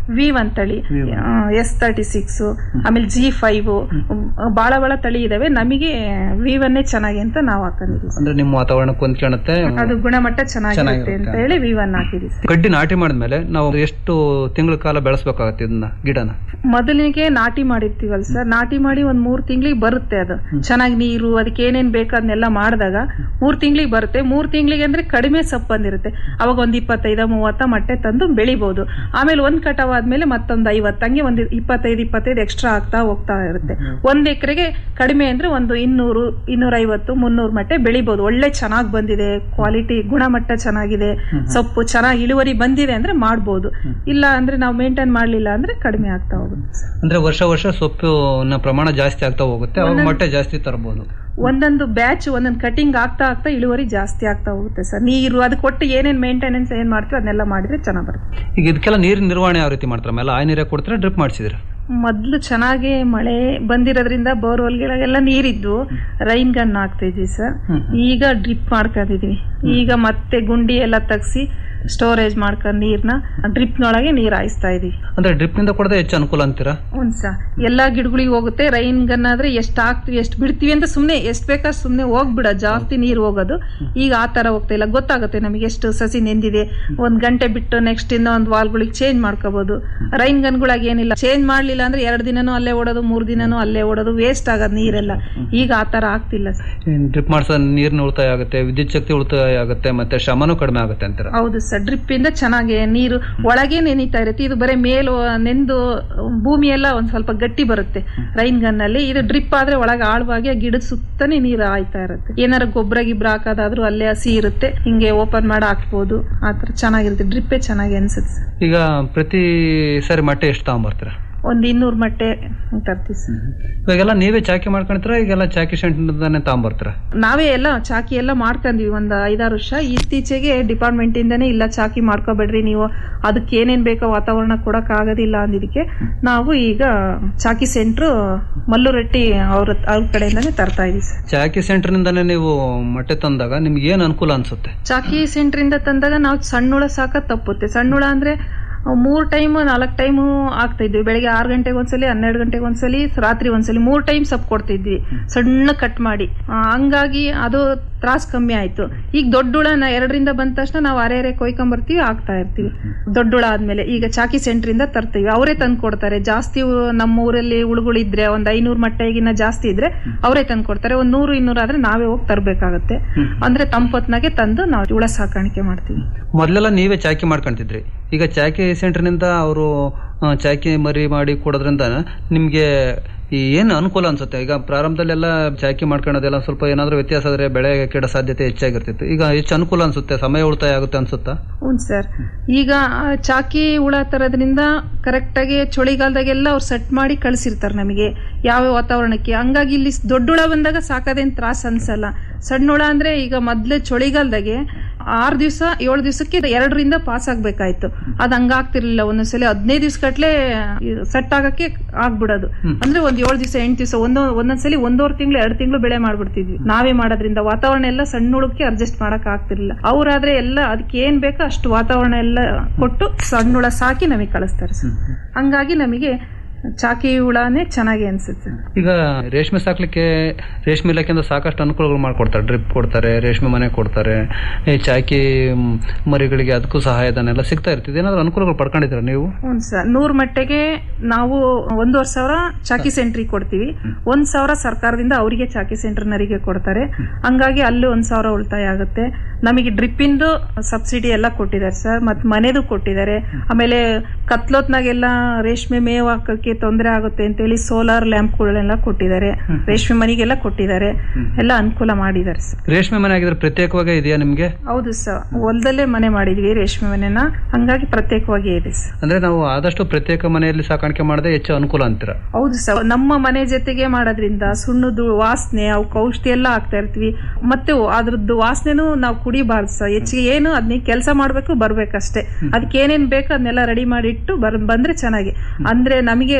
ವಿ ಒನ್ ತಳಿ ಎಸ್ ತರ್ಟಿ ಸಿಕ್ಸ್ ಆಮೇಲೆ ಜಿ ಫೈವ್ ಬಹಳ ಬಹಳ ತಳಿ ಇದಾವೆ ನಮಗೆ ವಿ ಒನ್ನೇ ಚೆನ್ನಾಗಿ ಅಂತ ನಾವು ಹಾಕೊಂಡಿದೀವಿ ಸರ್. ಅಂದ್ರೆ ನಿಮ್ಮ ವಾತಾವರಣಕ್ಕೆ ಹೊಂದ್ಕೊಳ್ಳುತ್ತೆ ಅದು ಗುಣಮಟ್ಟ ಚೆನ್ನಾಗಿರುತ್ತೆ ಚೆನ್ನಾಗಿರುತ್ತೆ ಅಂತ ಹೇಳಿ ವಿ ಒನ್ ಹಾಕಿದೀವಿ ಸರ್. ಗಡ್ಡಿ ನಾಟಿ ಮಾಡಿದ್ಮೇಲೆ ನಾವು ಎಷ್ಟು ತಿಂಗಳ ಕಾಲ ಬೆಳೆಸ್ಬೇಕಾಗತ್ತೆ ಇದನ್ನ ಗಿಡನ ಮೊದಲಿಗೆ ನಾಟಿ ಮಾಡಿರ್ತೀವಲ್ಲ ಸರ್ ನಾಟಿ ಮಾಡಿ ಒಂದ್ ಮೂರ್ ತಿಂಗಳಿಗೆ ಬರುತ್ತೆ ಅದು ಚೆನ್ನಾಗಿ ನೀರು ಅದಕ್ಕೆ ಏನೇನ್ ಬೇಕು ಅದನ್ನೆಲ್ಲ ಮಾಡಿದಾಗ ಮೂರ್ ತಿಂಗಳಿಗೆ ಬರುತ್ತೆ ಮೂರ್ ತಿಂಗಳಿಗೆ ಅಂದ್ರೆ ಕಡಿಮೆ ಸೊಪ್ಪು ಬಂದಿರುತ್ತೆ ಅವಾಗ ಒಂದ್ ಇಪ್ಪತ್ತೈದ ಮೂವತ್ತ ಮೊಟ್ಟೆ ತಂದು ಬೆಳಿಬಹುದು ಆಮೇಲೆ ಒಂದ್ ಕಟಾವ್ ಆದ್ಮೇಲೆ ಮತ್ತೊಂದ್ ಐವತ್ತು ಹಂಗೆ ಒಂದ್ ಇಪ್ಪತ್ತೈದು ಇಪ್ಪತ್ತೈದು ಎಕ್ಸ್ಟ್ರಾ ಆಗ್ತಾ ಹೋಗ್ತಾ ಇರುತ್ತೆ ಒಂದ್ ಎಕರೆಗೆ ಕಡಿಮೆ ಅಂದ್ರೆ ಒಂದು ಇನ್ನೂರು ಇನ್ನೂರ ಐವತ್ತು ಮುನ್ನೂರು ಮೊಟ್ಟೆ ಬೆಳಿಬಹುದು ಒಳ್ಳೆ ಚೆನ್ನಾಗಿ ಬಂದಿದೆ ಕ್ವಾಲಿಟಿ ಗುಣಮಟ್ಟ ಚೆನ್ನಾಗಿದೆ ಸೊಪ್ಪು ಚೆನ್ನಾಗಿ ಇಳುವರಿ ಬಂದಿದೆ ಅಂದ್ರೆ ಮಾಡ್ಬೋದು ಇಲ್ಲ ಅಂದ್ರೆ ನಾವು ಮೇಂಟೈನ್ ಮಾಡ್ಲಿಲ್ಲ ಅಂದ್ರೆ ಕಡಿಮೆ ಆಗ್ತಾ ಹೋಗುತ್ತೆ ಅಂದ್ರೆ ವರ್ಷ ವರ್ಷ ಸೊಪ್ಪಿನ ಪ್ರಮಾಣ ಜಾಸ್ತಿ ಆಗ್ತಾ ಹೋಗುತ್ತೆ ಅವಾಗ ಮೊಟ್ಟೆ ಜಾಸ್ತಿ ತರಬಹುದು ಒಂದೊಂದು ಬ್ಯಾಚ್ ಒಂದೊಂದು ಕಟಿಂಗ್ ಆಗ್ತಾ ಆಗ್ತಾ ಇಳುವರಿ ಜಾಸ್ತಿ ಆಗ್ತಾ ಹೋಗುತ್ತೆ ಸರ್ ನೀರು ಅದಕ್ಕೆ ಒಟ್ಟು ಏನೇನ್ ಮೇಂಟೆನೆನ್ಸ್ ಏನ್ ಮಾಡ್ತೀವಿ ಅದನ್ನೆಲ್ಲ ಮಾಡಿದ್ರೆ ಚೆನ್ನಾಗಿ ಬರುತ್ತೆ ಈಗ ಇದಕ್ಕೆಲ್ಲ ನೀರಿನ ನಿರ್ವಹಣೆ ಯಾವ ರೀತಿ ಮಾಡ್ತಾರೆ ಆಮೇಲೆ ಆ ನೀರೇ ಕೊಡ್ತಾರೆ ಡ್ರಿಪ್ ಮಾಡಿಸಿದ್ರೆ ಮೊದ್ಲು ಚೆನ್ನಾಗಿ ಮಳೆ ಬಂದಿರೋದ್ರಿಂದ ಬೋರ್ವೆಲ್ಗಳಿಗೆಲ್ಲ ನೀರಿದ್ದು ರೈನ್ ಗನ್ ಹಾಕ್ತಾ ಇದ್ವಿ ಸರ್ ಈಗ ಡ್ರಿಪ್ ಮಾಡ್ಕೊಂಡಿದೀವಿ ಈಗ ಮತ್ತೆ ಗುಂಡಿ ಎಲ್ಲ ತೆಗ್ಸಿ ಸ್ಟೋರೇಜ್ ಮಾಡ್ಕೊಂಡು ನೀರ್ನ ಡ್ರಿಪ್ನೊಳಗೆ ನೀರ್ ಹಾಯಿಸ್ತಾ ಇದೀವಿ ಅಂದ್ರೆ ಡ್ರಿಪ್ ನಿಂದ ಕೊಡದೆ ಹೆಚ್ಚು ಅನುಕೂಲ ಅಂತೀರಾ ಒಂದ್ ಸ ಎಲ್ಲಾ ಗಿಡಗಳಿಗೆ ಹೋಗುತ್ತೆ ರೈನ್ ಗನ್ ಆದ್ರೆ ಎಷ್ಟ್ ಹಾಕ್ತಿವಿ ಎಷ್ಟ್ ಬಿಡ್ತೀವಿ ಅಂತ ಸುಮ್ನೆ ಎಷ್ಟ್ ಬೇಕಾದ್ ಸುಮ್ನೆ ಹೋಗ್ಬಿಡ ಜಾಸ್ತಿ ನೀರ್ ಹೋಗೋದು ಈಗ ಆ ತರ ಹೋಗ್ತಾ ಇಲ್ಲ ಗೊತ್ತಾಗುತ್ತೆ ನಮಗೆ ಎಷ್ಟು ಸಸಿ ನೆಂದಿದೆ ಒಂದ್ ಗಂಟೆ ಬಿಟ್ಟು ನೆಕ್ಸ್ಟ್ ಇನ್ನೊಂದ್ ವಾಲ್ಗಳಿಗೆ ಚೇಂಜ್ ಮಾಡ್ಕೋಬಹುದು ರೈನ್ ಗನ್ಗಳಾಗ ಏನಿಲ್ಲ ಚೇಂಜ್ ಮಾಡ್ಲಿಲ್ಲ ಅಂದ್ರೆ ಎರಡ್ ದಿನನೂ ಅಲ್ಲೇ ಓಡೋದು ಮೂರ್ ದಿನನೂ ಅಲ್ಲೇ ಓಡೋದು ವೇಸ್ಟ್ ಆಗೋದು ನೀರೆಲ್ಲ ಈಗ ಆ ತರ ಆಗ್ತಿಲ್ಲ ಸರ್ ಡ್ರಿಪ್ ಮಾಡಿಸೋ ನೀರಿನ ಉಳಿತಾಯ ಆಗುತ್ತೆ ವಿದ್ಯುತ್ ಶಕ್ತಿ ಉಳಿತಾಯ ಆಗುತ್ತೆ ಮತ್ತೆ ಶ್ರಮನೂ ಕಡಿಮೆ ಆಗುತ್ತೆ ಅಂತೀರಾ ಹೌದು ಸರ್ ಡ್ರಿಪ್ ಇಂದ ಚೆನ್ನಾಗಿ ನೀರು ಒಳಗೆ ನೆನೀತಾ ಇರುತ್ತೆ ಇದು ಬರೀ ಮೇಲು ನೆಂದು ಭೂಮಿ ಎಲ್ಲ ಒಂದ್ ಸ್ವಲ್ಪ ಗಟ್ಟಿ ಬರುತ್ತೆ ರೈನ್ ಗನ್ ಅಲ್ಲಿ ಇದು ಡ್ರಿಪ್ ಆದ್ರೆ ಒಳಗೆ ಆಳವಾಗಿ ಆ ಗಿಡದ ಸುತ್ತನೇ ನೀರು ಆಯ್ತಾ ಇರುತ್ತೆ ಏನಾರ ಗೊಬ್ಬರ ಗಿಬ್ರ ಹಾಕೋದಾದ್ರೂ ಅಲ್ಲೇ ಹಸಿ ಇರುತ್ತೆ ಹಿಂಗೆ ಓಪನ್ ಮಾಡಿ ಹಾಕ್ಬೋದು ಆತರ ಚೆನ್ನಾಗಿರುತ್ತೆ ಡ್ರಿಪ್ಪೇ ಚೆನ್ನಾಗಿ ಅನ್ಸುತ್ತೆ ಸರ್ ಈಗ ಪ್ರತಿ ಸಾರಿ ಮೊಟ್ಟೆ ಎಷ್ಟು ತಗೊಂಬರ್ತೀರಾ ಒಂದ್ ಇನ್ನೂರು ಮಟ್ಟೆ ತರ್ತೀವಿ ಸರ್ ಇವಾಗೆಲ್ಲ ನೀವೇ ಚಾಕಿ ಮಾಡ್ಕೊಂತೀರಾ ಈಗೆಲ್ಲ ಚಾಕಿ ಸೆಂಟರ್ದಾನೆ ತಗೊಂಬರ್ತೀರಾ ನಾವೇ ಎಲ್ಲ ಚಾಕಿ ಎಲ್ಲ ಮಾಡ್ಕೊಂಡ್ವಿ ಒಂದ್ ಐದಾರು ವರ್ಷ ಇತ್ತೀಚೆಗೆ ಡಿಪಾರ್ಟ್ಮೆಂಟ್ ಇಂದಾನೆ ಇಲ್ಲ ಚಾಕಿ ಮಾಡ್ಕೋಬೇಡ್ರಿ ನೀವು ಅದಕ್ಕೆ ಏನೇನ್ ಬೇಕೋ ವಾತಾವರಣ ಕೊಡಕ್ ಆಗೋದಿಲ್ಲ ಅಂದಿದ್ದಕ್ಕೆ ನಾವು ಈಗ ಚಾಕಿ ಸೆಂಟ್ರು ಮಲ್ಲುರಟ್ಟಿ ಅವ್ರ ಅವ್ರ ಕಡೆಯಿಂದಾನೆ ತರ್ತಾ ಇದೀವಿ ಸರ್ ಚಾಕಿ ಸೆಂಟರ್ನಿಂದಾನೆ ನೀವು ಮೊಟ್ಟೆ ತಂದಾಗ ನಿಮ್ಗೆ ಏನು ಅನುಕೂಲ ಅನ್ಸುತ್ತೆ ಚಾಕಿ ಸೆಂಟರ್ ಇಂದ ತಂದಾಗ ನಾವು ಸಣ್ಣ ಹುಳ ಸಾಕ ತಪ್ಪುತ್ತೆ ಸಣ್ಣ ಹುಳ ಅಂದ್ರೆ ಮೂರ್ ಟೈಮ್ ನಾಲ್ಕು ಟೈಮು ಆಗ್ತಾ ಇದ್ವಿ ಬೆಳಿಗ್ಗೆ ಆರು ಗಂಟೆಗೆ ಒಂದ್ಸಲಿ ಹನ್ನೆರಡು ಗಂಟೆಗೆ ಒಂದ್ಸಲಿ ರಾತ್ರಿ ಒಂದ್ಸಲಿ ಮೂರ್ ಟೈಮ್ ಸಪ್ ಕೊಡ್ತಿದ್ವಿ ಸಣ್ಣ ಕಟ್ ಮಾಡಿ ಆ, ಹಂಗಾಗಿ ಅದು ತ್ರಾಸ್ ಕಮ್ಮಿ ಆಯ್ತು ಈಗ ದೊಡ್ಡ ಹುಳ ನಾ ಎರಡರಿಂದ ಬಂದ ತಕ್ಷಣ ನಾವು ಅರೆ ಅರೆ ಕೊಯ್ಕೊಂಬರ್ತೀವಿ ಆಗ್ತಾ ಇರ್ತೀವಿ ದೊಡ್ಡ ಹುಳ ಆದ್ಮೇಲೆ ಈಗ ಚಾಕಿ ಸೆಂಟರ್ ಇಂದ ತರ್ತೀವಿ ಅವರೇ ತಂದು ಕೊಡ್ತಾರೆ ಜಾಸ್ತಿ ಉ- ನಮ್ಮ ಊರಲ್ಲಿ ಹುಳುಗಳಿದ್ರೆ ಒಂದ್ ಐನೂರು ಮಟ್ಟೆಗಿನ್ನ ಜಾಸ್ತಿ ಇದ್ರೆ ಅವರೇ ತಂದು ಕೊಡ್ತಾರೆ ಒಂದ್ ನೂರು ಇನ್ನೂರು ಆದ್ರೆ ನಾವೇ ಹೋಗಿ ತರಬೇಕಾಗತ್ತೆ ಅಂದ್ರೆ ತಂಪೊತ್ನಾಗೆ ತಂದು ನಾವು ಹುಳ ಸಾಕಾಣಿಕೆ ಮಾಡ್ತೀವಿ ಮೊದಲೆಲ್ಲ ನೀವೇ ಚಾಕಿ ಮಾಡ್ಕೊಂತಿದ್ರಿ ಈಗ ಚಾಕಿ ಸೆಂಟರ್ನಿಂದ ಅವರು ಚಾಕಿ ಮರಿ ಮಾಡಿ ಕೊಡೋದ್ರಿಂದ ನಿಮ್ಗೆ ಈ ಏನು ಅನುಕೂಲ ಅನ್ಸುತ್ತೆ ಈಗ ಪ್ರಾರಂಭದಲ್ಲೆಲ್ಲ ಚಾಕಿ ಮಾಡ್ಕೊಳ್ಳೋದೆಲ್ಲ ಸ್ವಲ್ಪ ಏನಾದ್ರೂ ವ್ಯತ್ಯಾಸ ಆದ್ರೆ ಬೆಳೆ ಕೆಡ ಸಾಧ್ಯತೆ ಹೆಚ್ಚಾಗಿರ್ತಿತ್ತು ಈಗ ಹೆಚ್ಚು ಅನುಕೂಲ ಅನ್ಸುತ್ತೆ ಸಮಯ ಉಳಿತಾಯ ಆಗುತ್ತೆ ಅನ್ಸುತ್ತಾ ಹ್ಞೂ ಸರ್ ಈಗ ಆ ಚಾಕಿ ಹುಳ ತರೋದ್ರಿಂದ ಕರೆಕ್ಟಾಗಿ ಚಳಿಗಾಲದಾಗೆಲ್ಲ ಅವ್ರು ಸೆಟ್ ಮಾಡಿ ಕಳಿಸಿರ್ತಾರೆ ನಮಗೆ ಯಾವ ವಾತಾವರಣಕ್ಕೆ ಹಂಗಾಗಿ ಇಲ್ಲಿ ದೊಡ್ಡ ಹುಳ ಬಂದಾಗ ಸಾಕೋದೇನು ತ್ರಾಸ ಅನ್ಸಲ್ಲ ಸಣ್ಣ ಹುಳ ಅಂದ್ರೆ ಈಗ ಮೊದ್ಲೇ ಚಳಿಗಾಲದಾಗೆ ಆರು ದಿವಸ ಏಳು ದಿವಸಕ್ಕೆ ಎರಡರಿಂದ ಪಾಸ್ ಆಗ್ಬೇಕಾಯ್ತು ಅದ್ ಹಂಗಾಗ್ತಿರ್ಲಿಲ್ಲ ಒಂದೊಂದ್ಸಲಿ ಹದಿನೈದು ದಿವ್ಸ ಗಟ್ಲೆ ಸೆಟ್ ಆಗಕ್ಕೆ ಆಗ್ಬಿಡೋದು ಅಂದ್ರೆ ಒಂದ್ ಏಳು ದಿವಸ ಎಂಟು ದಿವಸ ಒಂದೊ ಒಂದೊಂದ್ಸಲಿ ಒಂದೂವರೆ ತಿಂಗಳು ಎರಡು ತಿಂಗಳು ಬೆಳೆ ಮಾಡ್ಬಿಡ್ತಿದ್ವಿ ನಾವೇ ಮಾಡೋದ್ರಿಂದ ವಾತಾವರಣ ಎಲ್ಲ ಸಣ್ಣ ಹುಳಕ್ಕೆ ಅಡ್ಜಸ್ಟ್ ಮಾಡಕ್ ಆಗ್ತಿರ್ಲಿಲ್ಲ ಅವ್ರಾದ್ರೆ ಎಲ್ಲ ಅದಕ್ಕೆ ಏನ್ ಬೇಕೋ ಅಷ್ಟು ವಾತಾವರಣ ಎಲ್ಲ ಕೊಟ್ಟು ಸಣ್ಣ ಹುಳ ಸಾಕಿ ನಮಗೆ ಕಳಿಸ್ತಾರೆ ಸರ್ ಹಂಗಾಗಿ ನಮಗೆ ಚಾಕಿ ಹುಳನೇ ಚೆನ್ನಾಗಿ ಅನ್ಸುತ್ತೆ ಈಗ ರೇಷ್ಮೆ ಸಾಕ್ಲಿಕ್ಕೆ ರೇಷ್ಮೆ ಇಲಾಖೆಯಿಂದ ಸಾಕಷ್ಟು ಅನುಕೂಲಗಳು ಮಾಡ್ಕೊಡ್ತಾರೆ ಡ್ರಿಪ್ ಕೊಡ್ತಾರೆ ರೇಷ್ಮೆ ಮನೆ ಕೊಡ್ತಾರೆ ಈ ಚಾಕಿ ಮ್, ಮರಿಗಳಿಗೆ ಅದಕ್ಕೂ ಸಹಾಯಧನ ಎಲ್ಲ ಸಿಗ್ತಾ ಇರ್ತಿದೆ ಏನಾದ್ರು ಅನುಕೂಲಗಳು ಪಡ್ಕೊಂಡಿದ್ದೀರಾ ನೀವು ಹ್ಞೂ ಸರ್ ನೂರ್ ಮಟ್ಟಿಗೆ ನಾವು ಒಂದೂವರೆ ಸಾವಿರ ಚಾಕಿ ಸೆಂಟ್ರಿಗೆ ಕೊಡ್ತೀವಿ ಒಂದ್ ಸಾವಿರ ಸರ್ಕಾರದಿಂದ ಅವರಿಗೆ ಚಾಕಿ ಸೆಂಟರ್ನರಿಗೆ ಕೊಡ್ತಾರೆ ಹಂಗಾಗಿ ಅಲ್ಲಿ ಒಂದ್ ಸಾವಿರ ಉಳಿತಾಯ ಆಗುತ್ತೆ ನಮಗೆ ಡ್ರಿಪ್ಪಿಂದು ಸಬ್ಸಿಡಿ ಎಲ್ಲ ಕೊಟ್ಟಿದ್ದಾರೆ ಸರ್ ಮತ್ ಮನೆದು ಕೊಟ್ಟಿದ್ದಾರೆ ಆಮೇಲೆ ಕತ್ಲೊತ್ನಾಗೆಲ್ಲ ರೇಷ್ಮೆ ಮೇವು ಹಾಕಕ್ಕೆ ತೊಂದರೆ ಆಗುತ್ತೆ ಅಂತೇಳಿ ಸೋಲಾರ್ ಲ್ಯಾಂಪ್ಗಳೆಲ್ಲ ಕೊಟ್ಟಿದ್ದಾರೆ ರೇಷ್ಮೆ ಮನೆಗೆಲ್ಲ ಕೊಟ್ಟಿದ್ದಾರೆ ಎಲ್ಲ ಅನುಕೂಲ ಮಾಡಿದ್ದಾರೆ ಸರ್ ರೇಷ್ಮೆ ಮನೆ ಆಗಿದ್ರೆ ಪ್ರತ್ಯೇಕವಾಗಿ ಇದೆಯಾ ನಿಮ್ಗೆ ಹೌದು ಸರ್ ಹೊಲದಲ್ಲೇ ಮನೆ ಮಾಡಿದ್ವಿ ರೇಷ್ಮೆ ಮನೆನ ಹಂಗಾಗಿ ಪ್ರತ್ಯೇಕವಾಗಿ ಇದೆ ಸರ್ ಅಂದ್ರೆ ನಾವು ಆದಷ್ಟು ಪ್ರತ್ಯೇಕ ಮನೆಯಲ್ಲಿ ಸಾಕಾಣಿಕೆ ಮಾಡದೆ ಹೆಚ್ಚು ಅನುಕೂಲ ಅಂತೀರಾ ಹೌದು ಸರ್ ನಮ್ಮ ಮನೆ ಜೊತೆಗೆ ಮಾಡೋದ್ರಿಂದ ಸುಣ್ಣದ ವಾಸನೆ ಅವಕ್ಕೆ ಔಷಧಿ ಎಲ್ಲ ಹಾಕ್ತಾ ಇರ್ತೀವಿ ಮತ್ತೆ ಅದ್ರದ್ದು ವಾಸನೆನೂ ನಾವು ಕುಡಿಬಾರ್ದು ಸರ್ ಹೆಚ್ಚಿಗೆ ಏನು ಅದನ್ನ ಕೆಲಸ ಮಾಡ್ಬೇಕು ಬರ್ಬೇಕಷ್ಟೇ ಅದಕ್ಕೆ ಏನೇನ್ ಬೇಕು ಅದನ್ನೆಲ್ಲ ರೆಡಿ ಮಾಡಿ ಇಟ್ಟು ಬರ್ ಬಂದ್ರೆ ಚೆನ್ನಾಗಿ ಅಂದ್ರೆ ನಮಗೆ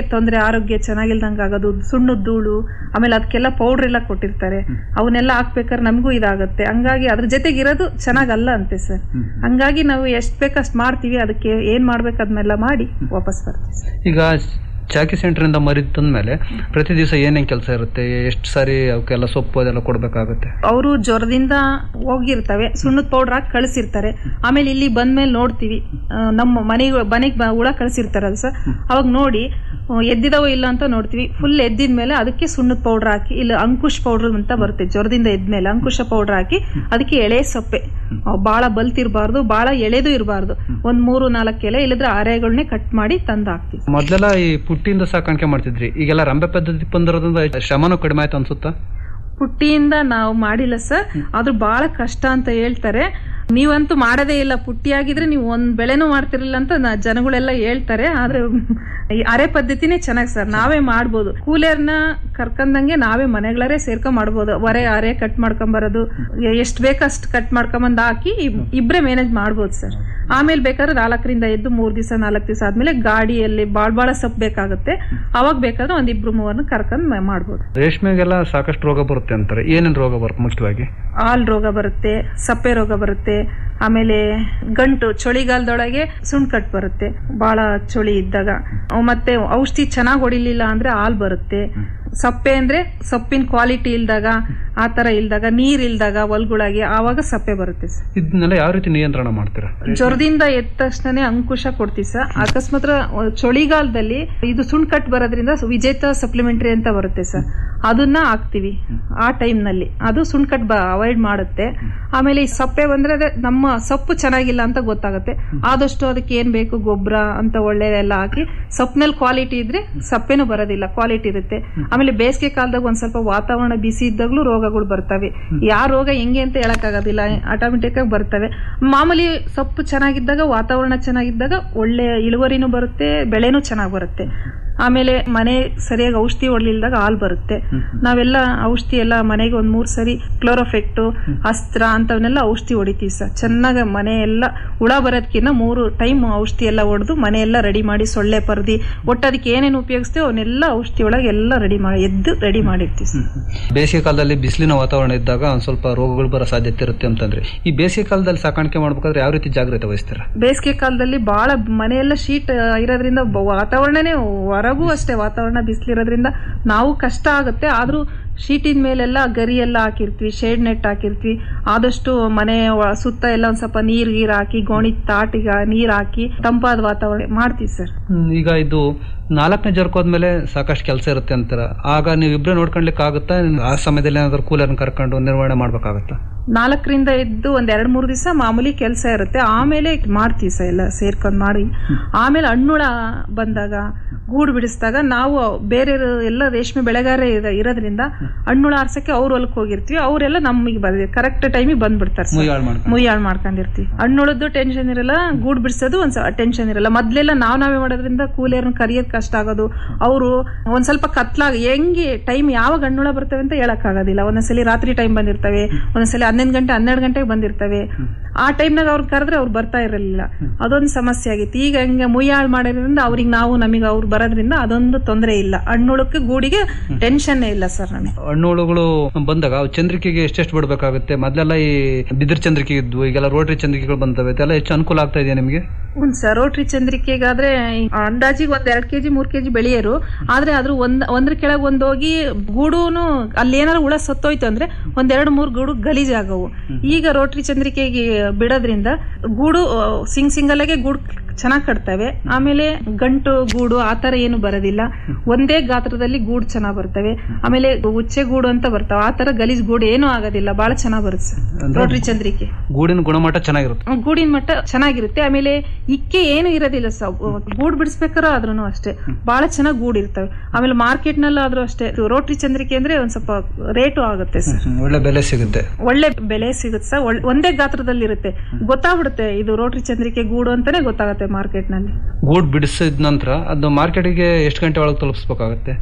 ತೊಂದರೆ ಆರೋಗ್ಯ ಚೆನ್ನಾಗಿಲ್ದಂಗೆ ಆಗೋದು ಸುಣ್ಣದ ಧೂಳು ಆಮೇಲೆ ಅದಕ್ಕೆಲ್ಲ ಪೌಡ್ರ್ ಎಲ್ಲ ಕೊಟ್ಟಿರ್ತಾರೆ ಅವನ್ನೆಲ್ಲ ಹಾಕ್ಬೇಕಾದ್ರೆ ನಮಗೂ ಇದಾಗುತ್ತೆ ಹಂಗಾಗಿ ಅದ್ರ ಜೊತೆಗೆ ಇರೋದು ಚೆನ್ನಾಗಲ್ಲ ಅಂತೆ ಸರ್ ಹಂಗಾಗಿ ನಾವು ಎಷ್ಟು ಬೇಕಷ್ಟು ಮಾಡ್ತೀವಿ ಅದಕ್ಕೆ ಏನ್ ಮಾಡ್ಬೇಕು ಅದನ್ನೆಲ್ಲ ಮಾಡಿ ವಾಪಸ್ ಬರ್ತೀವಿ ಸರ್ ಈಗ ಚಾಕಿ ಸೆಂಟರಿಂದ ಮರಿ ತಂದ್ಮೇಲೆ ಪ್ರತಿ ದಿವಸ ಏನೇನ್ ಕೆಲಸ ಇರುತ್ತೆ ಎಷ್ಟು ಸಾರಿ ಅವಕ್ಕೆಲ್ಲ ಸೊಪ್ಪು ಅದೆಲ್ಲ ಕೊಡ್ಬೇಕಾಗುತ್ತೆ ಅವರು ಜ್ವರದಿಂದ ಹೋಗಿರ್ತವೆ ಸುಣ್ಣದ ಪೌಡರ್ ಹಾಕಿ ಕಳಿಸಿರ್ತಾರೆ ಆಮೇಲೆ ಇಲ್ಲಿ ಬಂದ್ಮೇಲೆ ನೋಡ್ತೀವಿ ಆ, ನಮ್ಮ ಮನೆಗೆ ಮನೆಗೆ ಹುಳ ಕಳಿಸಿರ್ತಾರಲ್ಲ ಸರ್ ಅವಾಗ ನೋಡಿ ಆ, ಎದ್ದಿದಾವೋ ಇಲ್ಲ ಅಂತ ನೋಡ್ತೀವಿ ಫುಲ್ ಎದ್ದಿದ ಮೇಲೆ ಅದಕ್ಕೆ ಸುಣ್ಣದ ಪೌಡರ್ ಹಾಕಿ ಇಲ್ಲ ಅಂಕುಶ್ ಪೌಡರ್ ಅಂತ ಬರುತ್ತೆ ಜ್ವರದಿಂದ ಎದ್ಮೇಲೆ ಅಂಕುಶ ಪೌಡರ್ ಹಾಕಿ ಅದಕ್ಕೆ ಎಳೆ ಸೊಪ್ಪೆ ಆ, ಬಾಳ ಬಲ್ತಿರಬಾರ್ದು ಬಾಳ ಎಳೆದು ಇರಬಾರ್ದು ಒಂದ್ ಮೂರು ನಾಲ್ಕು ಎಲೆ ಇಲ್ಲದ್ರೆ ಆರೆಗಳನ್ನೇ ಕಟ್ ಮಾಡಿ ತಂದು ಹಾಕ್ತೀವಿ ಮೊದಲೆಲ್ಲ ಈ ಪುಟ್ಟಿಯಿಂದ ಸಾಕಾಣಿಕೆ ಮಾಡ್ತಿದ್ರಿ ಈಗೆಲ್ಲ ರಂಬೆ ಪದ್ಧತಿ ಬಂದಿರೋದ್ರಿಂದ ಶ್ರಮನೂ ಕಡಿಮೆ ಆಯ್ತು ಅನ್ಸುತ್ತಾ ಪುಟ್ಟಿಯಿಂದ ನಾವು ಮಾಡಿಲ್ಲ ಸರ್ ಆದ್ರೂ ಬಹಳ ಕಷ್ಟ ಅಂತ ಹೇಳ್ತಾರೆ ನೀವಂತೂ ಮಾಡೋದೇ ಇಲ್ಲ ಪುಟ್ಟಿ ಆಗಿದ್ರೆ ನೀವು ಒಂದ್ ಬೆಳೆನೂ ಮಾಡ್ತಿರ್ಲಿಲ್ಲ ಅಂತ ನಾ- ಜನಗಳೆಲ್ಲ ಹೇಳ್ತಾರೆ ಆದ್ರೆ ಈ ಅರೆ ಪದ್ಧತಿನೇ ಚೆನ್ನಾಗಿ ಸರ್ ನಾವೇ ಮಾಡ್ಬೋದು ಕೂಲಿಯರ್ನ ಕರ್ಕೊಂಡಂಗೆ ನಾವೇ ಮನೆಗಳರೇ ಸೇರ್ಕೊಂಡ್ ಮಾಡ್ಬೋದು ಒರೆ ಅರೆ ಕಟ್ ಮಾಡ್ಕೊಂಬರೋದು ಎಷ್ಟು ಬೇಕಷ್ಟು ಕಟ್ ಮಾಡ್ಕೊಂಬಂದ್ ಹಾಕಿ ಇಬ್- ಇಬ್ರೇ ಮ್ಯಾನೇಜ್ ಮಾಡ್ಬೋದು ಸರ್ ಆಮೇಲೆ ಬೇಕಾದ್ರೆ ನಾಲ್ಕರಿಂದ ಎದ್ದು ಮೂರ್ ದಿವಸ ನಾಲ್ಕು ದಿವಸ ಆದ್ಮೇಲೆ ಗಾಡಿಯಲ್ಲಿ ಬಾಳ್ ಬಾಳ ಸೊಪ್ಪು ಬೇಕಾಗುತ್ತೆ ಅವಾಗ ಬೇಕಾದ್ರೆ ಒಂದ್ ಇಬ್ರು ಮೂವರ್ನ ಕರ್ಕೊಂಡ್ ಮ- ಮಾಡ್ಬೋದು ರೇಷ್ಮೆಗೆಲ್ಲ ಸಾಕಷ್ಟು ರೋಗ ಬರುತ್ತೆ ಅಂತಾರೆ ಏನೇನ್ ರೋಗ ಬರುತ್ತೆ ಮುಖ್ಯವಾಗಿ ಹಾಲ್ ರೋಗ ಬರುತ್ತೆ ಸಪ್ಪೆ ರೋಗ ಬರುತ್ತೆ ಆಮೇಲೆ ಗಂಟು ಚಳಿಗಾಲದೊಳಗೆ ಸುಣ್ ಕಟ್ ಬರುತ್ತೆ ಬಹಳ ಚಳಿ ಇದ್ದಾಗ ಅವ್ ಮತ್ತೆ ಔಷಧಿ ಚೆನ್ನಾಗಿ ಹೊಡಿಲಿಲ್ಲ ಅಂದ್ರೆ ಹಾಲ್ ಬರುತ್ತೆ ಸಪ್ಪೆ ಅಂದ್ರೆ ಸೊಪ್ಪಿನ ಕ್ವಾಲಿಟಿ ಇಲ್ದಾಗ ಆ ತರ ಇಲ್ದಾಗ ನೀರ್ ಇಲ್ದಾಗ ಹೊಲ್ಗೊಳಗೆ ಆವಾಗ ಸಪ್ಪೆ ಬರುತ್ತೆ ಸರ್ ಇದನ್ನೆಲ್ಲ ಯಾವ ರೀತಿ ನಿಯಂತ್ರಣ ಮಾಡ್ತೀರಾ ಜ್ವರದಿಂದ ಎದ್ದ ತಕ್ಷಣನೇ ಅಂಕುಶ ಕೊಡ್ತೀವಿ ಸರ್ ಅಕಸ್ಮಾತ್ ಚಳಿಗಾಲದಲ್ಲಿ ಇದು ಸುಣ್ ಕಟ್ ಬರೋದ್ರಿಂದ ವಿಜೇತ ಸಪ್ಲಿಮೆಂಟರಿ ಅಂತ ಬರುತ್ತೆ ಸರ್ ಅದನ್ನ ಹಾಕ್ತಿವಿ ಆ time ನಲ್ಲಿ ಅದು ಸುಣ್ ಕಟ್ ಅವಾಯ್ಡ್ ಮಾಡುತ್ತೆ ಆಮೇಲೆ ಈ ಸಪ್ಪೆ ಬಂದ್ರೆ ಅದೇ ನಮ್ಮ ಸೊಪ್ಪು ಚೆನ್ನಾಗಿಲ್ಲ ಅಂತ ಗೊತ್ತಾಗುತ್ತೆ ಆದಷ್ಟು ಅದಕ್ಕೆ ಏನ್ ಬೇಕು ಗೊಬ್ಬರ ಅಂತ ಒಳ್ಳೆದೆಲ್ಲ ಹಾಕಿ ಸೊಪ್ಪಿನಲ್ಲಿ ಕ್ವಾಲಿಟಿ ಇದ್ರೆ ಸಪ್ಪೆನೂ ಬರೋದಿಲ್ಲ ಕ್ವಾಲಿಟಿ ಇರುತ್ತೆ ಆಮೇಲೆ ಬೇಸಿಗೆ ಕಾಲದಾಗ ಒಂದ್ ಸ್ವಲ್ಪ ವಾತಾವರಣ ಬಿಸಿ ಇದ್ದಾಗ್ಲೂ ರೋಗಗಳು ಬರ್ತವೆ ಯಾವ ರೋಗ ಹೆಂಗೆ ಅಂತ ಹೇಳಕ್ಕಾಗೋದಿಲ್ಲ ಆಟೋಮೆಟಿಕ್ ಆಗಿ ಬರ್ತವೆ ಮಾಮೂಲಿ ಸೊಪ್ಪು ಚೆನ್ನಾಗಿದ್ದಾಗ ವಾತಾವರಣ ಚೆನ್ನಾಗಿದ್ದಾಗ ಒಳ್ಳೆ ಇಳುವರಿನೂ ಬರುತ್ತೆ ಬೆಳೆನೂ ಚೆನ್ನಾಗಿ ಬರುತ್ತೆ ಆಮೇಲೆ ಮನೆ ಸರಿಯಾಗಿ ಔಷಧಿ ಹೊಡ್ಲಿಲ್ದಾಗ ಹಾಲು ಬರುತ್ತೆ ನಾವೆಲ್ಲ ಔಷಧಿ ಎಲ್ಲ ಮನೆಗೆ ಒಂದ್ ಮೂರ್ ಸರಿ ಕ್ಲೋರೋಫೆಕ್ಟು ಅಸ್ತ್ರ ಅಂತವನ್ನೆಲ್ಲ ಔಷಧಿ ಹೊಡಿತೀವಿ ಸರ್ ಚೆನ್ನಾಗಿ ಮನೆ ಎಲ್ಲ ಹುಳ ಬರೋದಕ್ಕಿಂತ ಮೂರು ಟೈಮ್ ಔಷಧಿ ಎಲ್ಲ ಹೊಡೆದು ಮನೆ ಎಲ್ಲ ರೆಡಿ ಮಾಡಿ ಸೊಳ್ಳೆ ಪರ್ದಿ ಒಟ್ಟು ಅದಕ್ಕೆ ಏನೇನು ಉಪಯೋಗಿಸ್ತೀವಿ ಅವನ್ನೆಲ್ಲ ಔಷಧಿ ಒಳಗೆ ಎಲ್ಲ ರೆಡಿ ಮಾಡಿ ಎದ್ದು ರೆಡಿ ಮಾಡಿರ್ತೀವಿ ಸರ್ ಬೇಸಿಗೆ ಕಾಲದಲ್ಲಿ ಬಿಸಿಲಿನ ವಾತಾವರಣ ಇದ್ದಾಗ ಒಂದ್ ಸ್ವಲ್ಪ ರೋಗಗಳು ಬರೋ ಸಾಧ್ಯತೆ ಇರುತ್ತೆ ಅಂತಂದ್ರೆ ಈ ಬೇಸಿಗೆ ಕಾಲದಲ್ಲಿ ಸಾಕಾಣಿಕೆ ಮಾಡ್ಬೇಕಾದ್ರೆ ಯಾವ ರೀತಿ ಜಾಗ್ರತೆ ವಹಿಸ್ತೀರಾ ಬೇಸಿಗೆ ಕಾಲದಲ್ಲಿ ಬಹಳ ಮನೆಯೆಲ್ಲ ಶೀಟ್ ಇರೋದ್ರಿಂದ ಬ- ವಾತಾವರಣನೇ ಹೊರಗೂ ಅಷ್ಟೇ ವಾತಾವರಣ ಬಿಸಿಲಿರೋದ್ರಿಂದ ನಾವು ಕಷ್ಟ ಆಗುತ್ತೆ ಆದ್ರೂ ಶೀಟಿನ ಮೇಲೆಲ್ಲ ಗರಿ ಎಲ್ಲ ಹಾಕಿರ್ತೀವಿ ಶೇಡ್ ನೆಟ್ ಹಾಕಿರ್ತೀವಿ ಆದಷ್ಟು ಮನೆ ಒ- ಸುತ್ತ ಎಲ್ಲ ಒಂದ್ ಸ್ವಲ್ಪ ನೀರ್ ಗೀರ್ ಹಾಕಿ ಗೋಣಿ ತಾಟಿಗ ನೀರ್ ಹಾಕಿ ತಂಪಾದ ವಾತಾವರಣ ಮಾಡ್ತೀವಿ ಸರ್ ಹ್ಮ್, ಈಗ ಇದು ನಾಲ್ಕನೇ ಜರ್ಕೋದ್ಮೇಲೆ ಸಾಕಷ್ಟು ಕೆಲಸ ಇರುತ್ತೆ ಅಂತಾರ ಆಗ ನೀವು ಇಬ್ಬರೇ ನೋಡ್ಕೊಳ್ಲಿಕ್ಕೆ ಆಗುತ್ತಾ ಆ ಸಮಯದಲ್ಲಿ ಏನಾದ್ರು ಕೂಲರ್ನ ಕರ್ಕೊಂಡು ನಿರ್ವಹಣೆ ಮಾಡ್ಬೇಕಾಗತ್ತಾ ನಾಲ್ಕರಿಂದ ಎದ್ದು ಒಂದ್ ಎರಡ್ ಮೂರ್ ದಿವಸ ಮಾಮೂಲಿ ಕೆಲಸ ಇರುತ್ತೆ ಆಮೇಲೆ ಮಾಡ್ತೀವಿ ಸರ್ ಎಲ್ಲ ಸೇರ್ಕೊಂಡ್ ಮಾಡಿ ಆಮೇಲೆ ಹಣ್ಣುಳ ಬಂದಾಗ ಗೂಡು ಬಿಡಿಸಿದಾಗ ನಾವು ಬೇರೆ ಎಲ್ಲ ರೇಷ್ಮೆ ಬೆಳೆಗಾರ ಇರ- ಇರೋದ್ರಿಂದ ಹಣ್ಣುಳ ಆರ್ಸಕ್ಕೆ ಅವ್ರ ಹೊಲಕ್ಕೆ ಹೋಗಿರ್ತೀವಿ ಅವರೆಲ್ಲ ನಮಗೆ ಬಂದಿದೆ ಕರೆಕ್ಟ್ ಟೈಮಿಗೆ ಬಂದ್ಬಿಡ್ತಾರೆ ಸರ್ ಮುಯ್ಯಾಳ್ ಮಾಡ್ಕೊಂಡು. ಮುಯ್ಯಾಳ್ ಮಾಡ್ಕೊಂಡಿರ್ತೀವಿ ಹಣ್ಣುಳದ್ದು ಟೆನ್ಷನ್ ಇರಲ್ಲ ಗೂಡ್ ಬಿಡಿಸೋದು ಒಂದ್ ಟೆನ್ಷನ್ ಇರಲ್ಲ ಮೊದ್ಲೆಲ್ಲ ನಾವ್ ನಾವೇ ಮಾಡೋದ್ರಿಂದ ಕೂಲಿಯರ್ನ ಕರಿಯೋದ್ ಕಷ್ಟ ಆಗೋದು ಅವರು ಒಂದ್ ಸ್ವಲ್ಪ ಕತ್ಲಾಗ ಹೆಂಗೆ ಟೈಮ್ ಯಾವಾಗ ಹಣ್ಣುಳ ಬರ್ತವೆ ಅಂತ ಹೇಳಕ್ ಆಗೋದಿಲ್ಲ ಒಂದೊಂದ್ಸಲಿ ರಾತ್ರಿ ಟೈಮ್ ಬಂದಿರ್ತವೆ ಒಂದೊಂದ್ಸಲಿ ಹನ್ನೊಂದು ಗಂಟೆ ಹನ್ನೆರಡು ಗಂಟೆಗೆ ಬಂದಿರ್ತವೆ ಆ ಟೈಮ್ನಾಗ ಅವ್ರು ಕರೆದ್ರೆ ಅವ್ರು ಬರ್ತಾ ಇರಲಿಲ್ಲ ಅದೊಂದು ಸಮಸ್ಯೆ ಆಗಿತ್ತು ಈಗ ಹಿಂಗೆ ಮುಯ್ಯಾಳ್ ಮಾಡೋದ್ರಿಂದ ಅವ್ರಿಗೆ ನಾವು ನಮಗೆ ಅವ್ರು ಬರೋದ್ರಿಂದ ಅದೊಂದು ತೊಂದರೆ ಇಲ್ಲ ಹಣ್ಣುಳಕ್ಕೆ ಗೂಡಿಗೆ ಟೆನ್ಷನ್ ಇಲ್ಲ ಸರ್ ನಮಗೆ ಹಣ್ಣುಗಳು ಬಂದಾಗ ಅವು ಚಂದ್ರಿಕೆಗೆ ಎಷ್ಟೆಷ್ಟು ಬಿಡಬೇಕಾಗುತ್ತೆ ಮೊದಲೆಲ್ಲ ಈ ಬಿದಿರು ಚಂದ್ರಿಕೆ ಇದ್ವು ಈಗೆಲ್ಲ ರೋಟರಿ ಚಂದ್ರಿಕೆಗಳು ಬಂದವೆ ಇದೆಲ್ಲ ಹೆಚ್ಚು ಅನುಕೂಲ ಆಗ್ತಾ ಇದೆಯಾ ನಿಮಗೆ ಹ್ಞೂ ಸರ್ ರೋಟ್ರಿ ಚಂದ್ರಿಕೆಗಾದ್ರೆ ಅಂದಾಜಿಗೆ ಒಂದ್ ಎರಡ್ ಕೆಜಿ ಮೂರ್ ಕೆಜಿ ಬೆಳೆಯರು ಆದ್ರೆ ಅದ್ರ ಒಂದ್ ಒಂದ್ರ ಕೆಳಗ್ ಒಂದ್ ಹೋಗಿ ಗೂಡುನು ಅಲ್ಲಿ ಏನಾರು ಹುಳ ಸತ್ತೋಯ್ತು ಅಂದ್ರೆ ಒಂದ್ ಎರಡ್ ಮೂರ್ ಗೂಡು ಗಲೀಜಾಗವು ಈಗ ರೋಟ್ರಿ ಚಂದ್ರಿಕೆಗೆ ಬಿಡೋದ್ರಿಂದ ಗೂಡು ಸಿಂಗ್ ಸಿಂಗಲ್ಗೆ ಗೂಡು ಚೆನ್ನಾಗ್ ಕಟ್ತವೆ ಆಮೇಲೆ ಗಂಟು ಗೂಡು ಆ ತರ ಏನು ಬರೋದಿಲ್ಲ ಒಂದೇ ಗಾತ್ರದಲ್ಲಿ ಗೂಡು ಚೆನ್ನಾಗ್ ಬರ್ತವೆ ಆಮೇಲೆ ಉಚ್ಚೆ ಗೂಡು ಅಂತ ಬರ್ತಾವ ಆ ತರ ಗಲೀಜ್ ಗೂಡು ಏನೂ ಆಗೋದಿಲ್ಲ ಬಹಳ ಚೆನ್ನಾಗ್ ಬರುತ್ತೆ ಸರ್ ರೋಟ್ರಿ ಚಂದ್ರಿಕೆ ಗೂಡಿನ ಗುಣಮಟ್ಟ ಚೆನ್ನಾಗಿರುತ್ತೆ ಗೂಡಿನ ಮಟ್ಟ ಚೆನ್ನಾಗಿರುತ್ತೆ ಆಮೇಲೆ ಇಕ್ಕೆ ಏನು ಇರೋದಿಲ್ಲ ಸ ಗೂಡ್ ಬಿಡಿಸ್ಬೇಕಾದ್ರೂ ಆದ್ರೂ ಅಷ್ಟೇ ಬಹಳ ಚೆನ್ನಾಗಿ ಗೂಡ್ ಇರ್ತವೆ ಆಮೇಲೆ ಮಾರ್ಕೆಟ್ ನಲ್ಲಾದ್ರೂ ಅಷ್ಟೇ ಇದು ರೋಟ್ರಿ ಚಂದ್ರಿಕೆ ಅಂದ್ರೆ ಒಂದ್ ಸ್ವಲ್ಪ ರೇಟು ಆಗುತ್ತೆ ಸರ್ ಹ್ಮ್, ಒಳ್ಳೆ ಬೆಲೆ ಸಿಗುತ್ತೆ ಒಳ್ಳೆ ಬೆಲೆ ಸಿಗುತ್ತೆ ಸರ್ ಒಳ್ಳೆ- ಒಂದೇ ಗಾತ್ರದಲ್ಲಿ ಇರುತ್ತೆ ಗೊತ್ತಾಗ್ಬಿಡುತ್ತೆ ಇದು ರೋಟ್ರಿ ಚಂದ್ರಿಕೆ ಗೂಡು ಅಂತಾನೆ ಗೊತ್ತಾಗುತ್ತೆ ಮಾರ್ಕೆಟ್ ನಲ್ಲಿ ಗೂಡ್ ಬಿಡಿಸಿದ ನಂತರ ಅದು ಮಾರ್ಕೆಟಿಗೆ ಎಷ್ಟು ಗಂಟೆ ಒಳಗೆ ತಲುಪಿಸ್ಬೇಕಾಗತ್ತೆ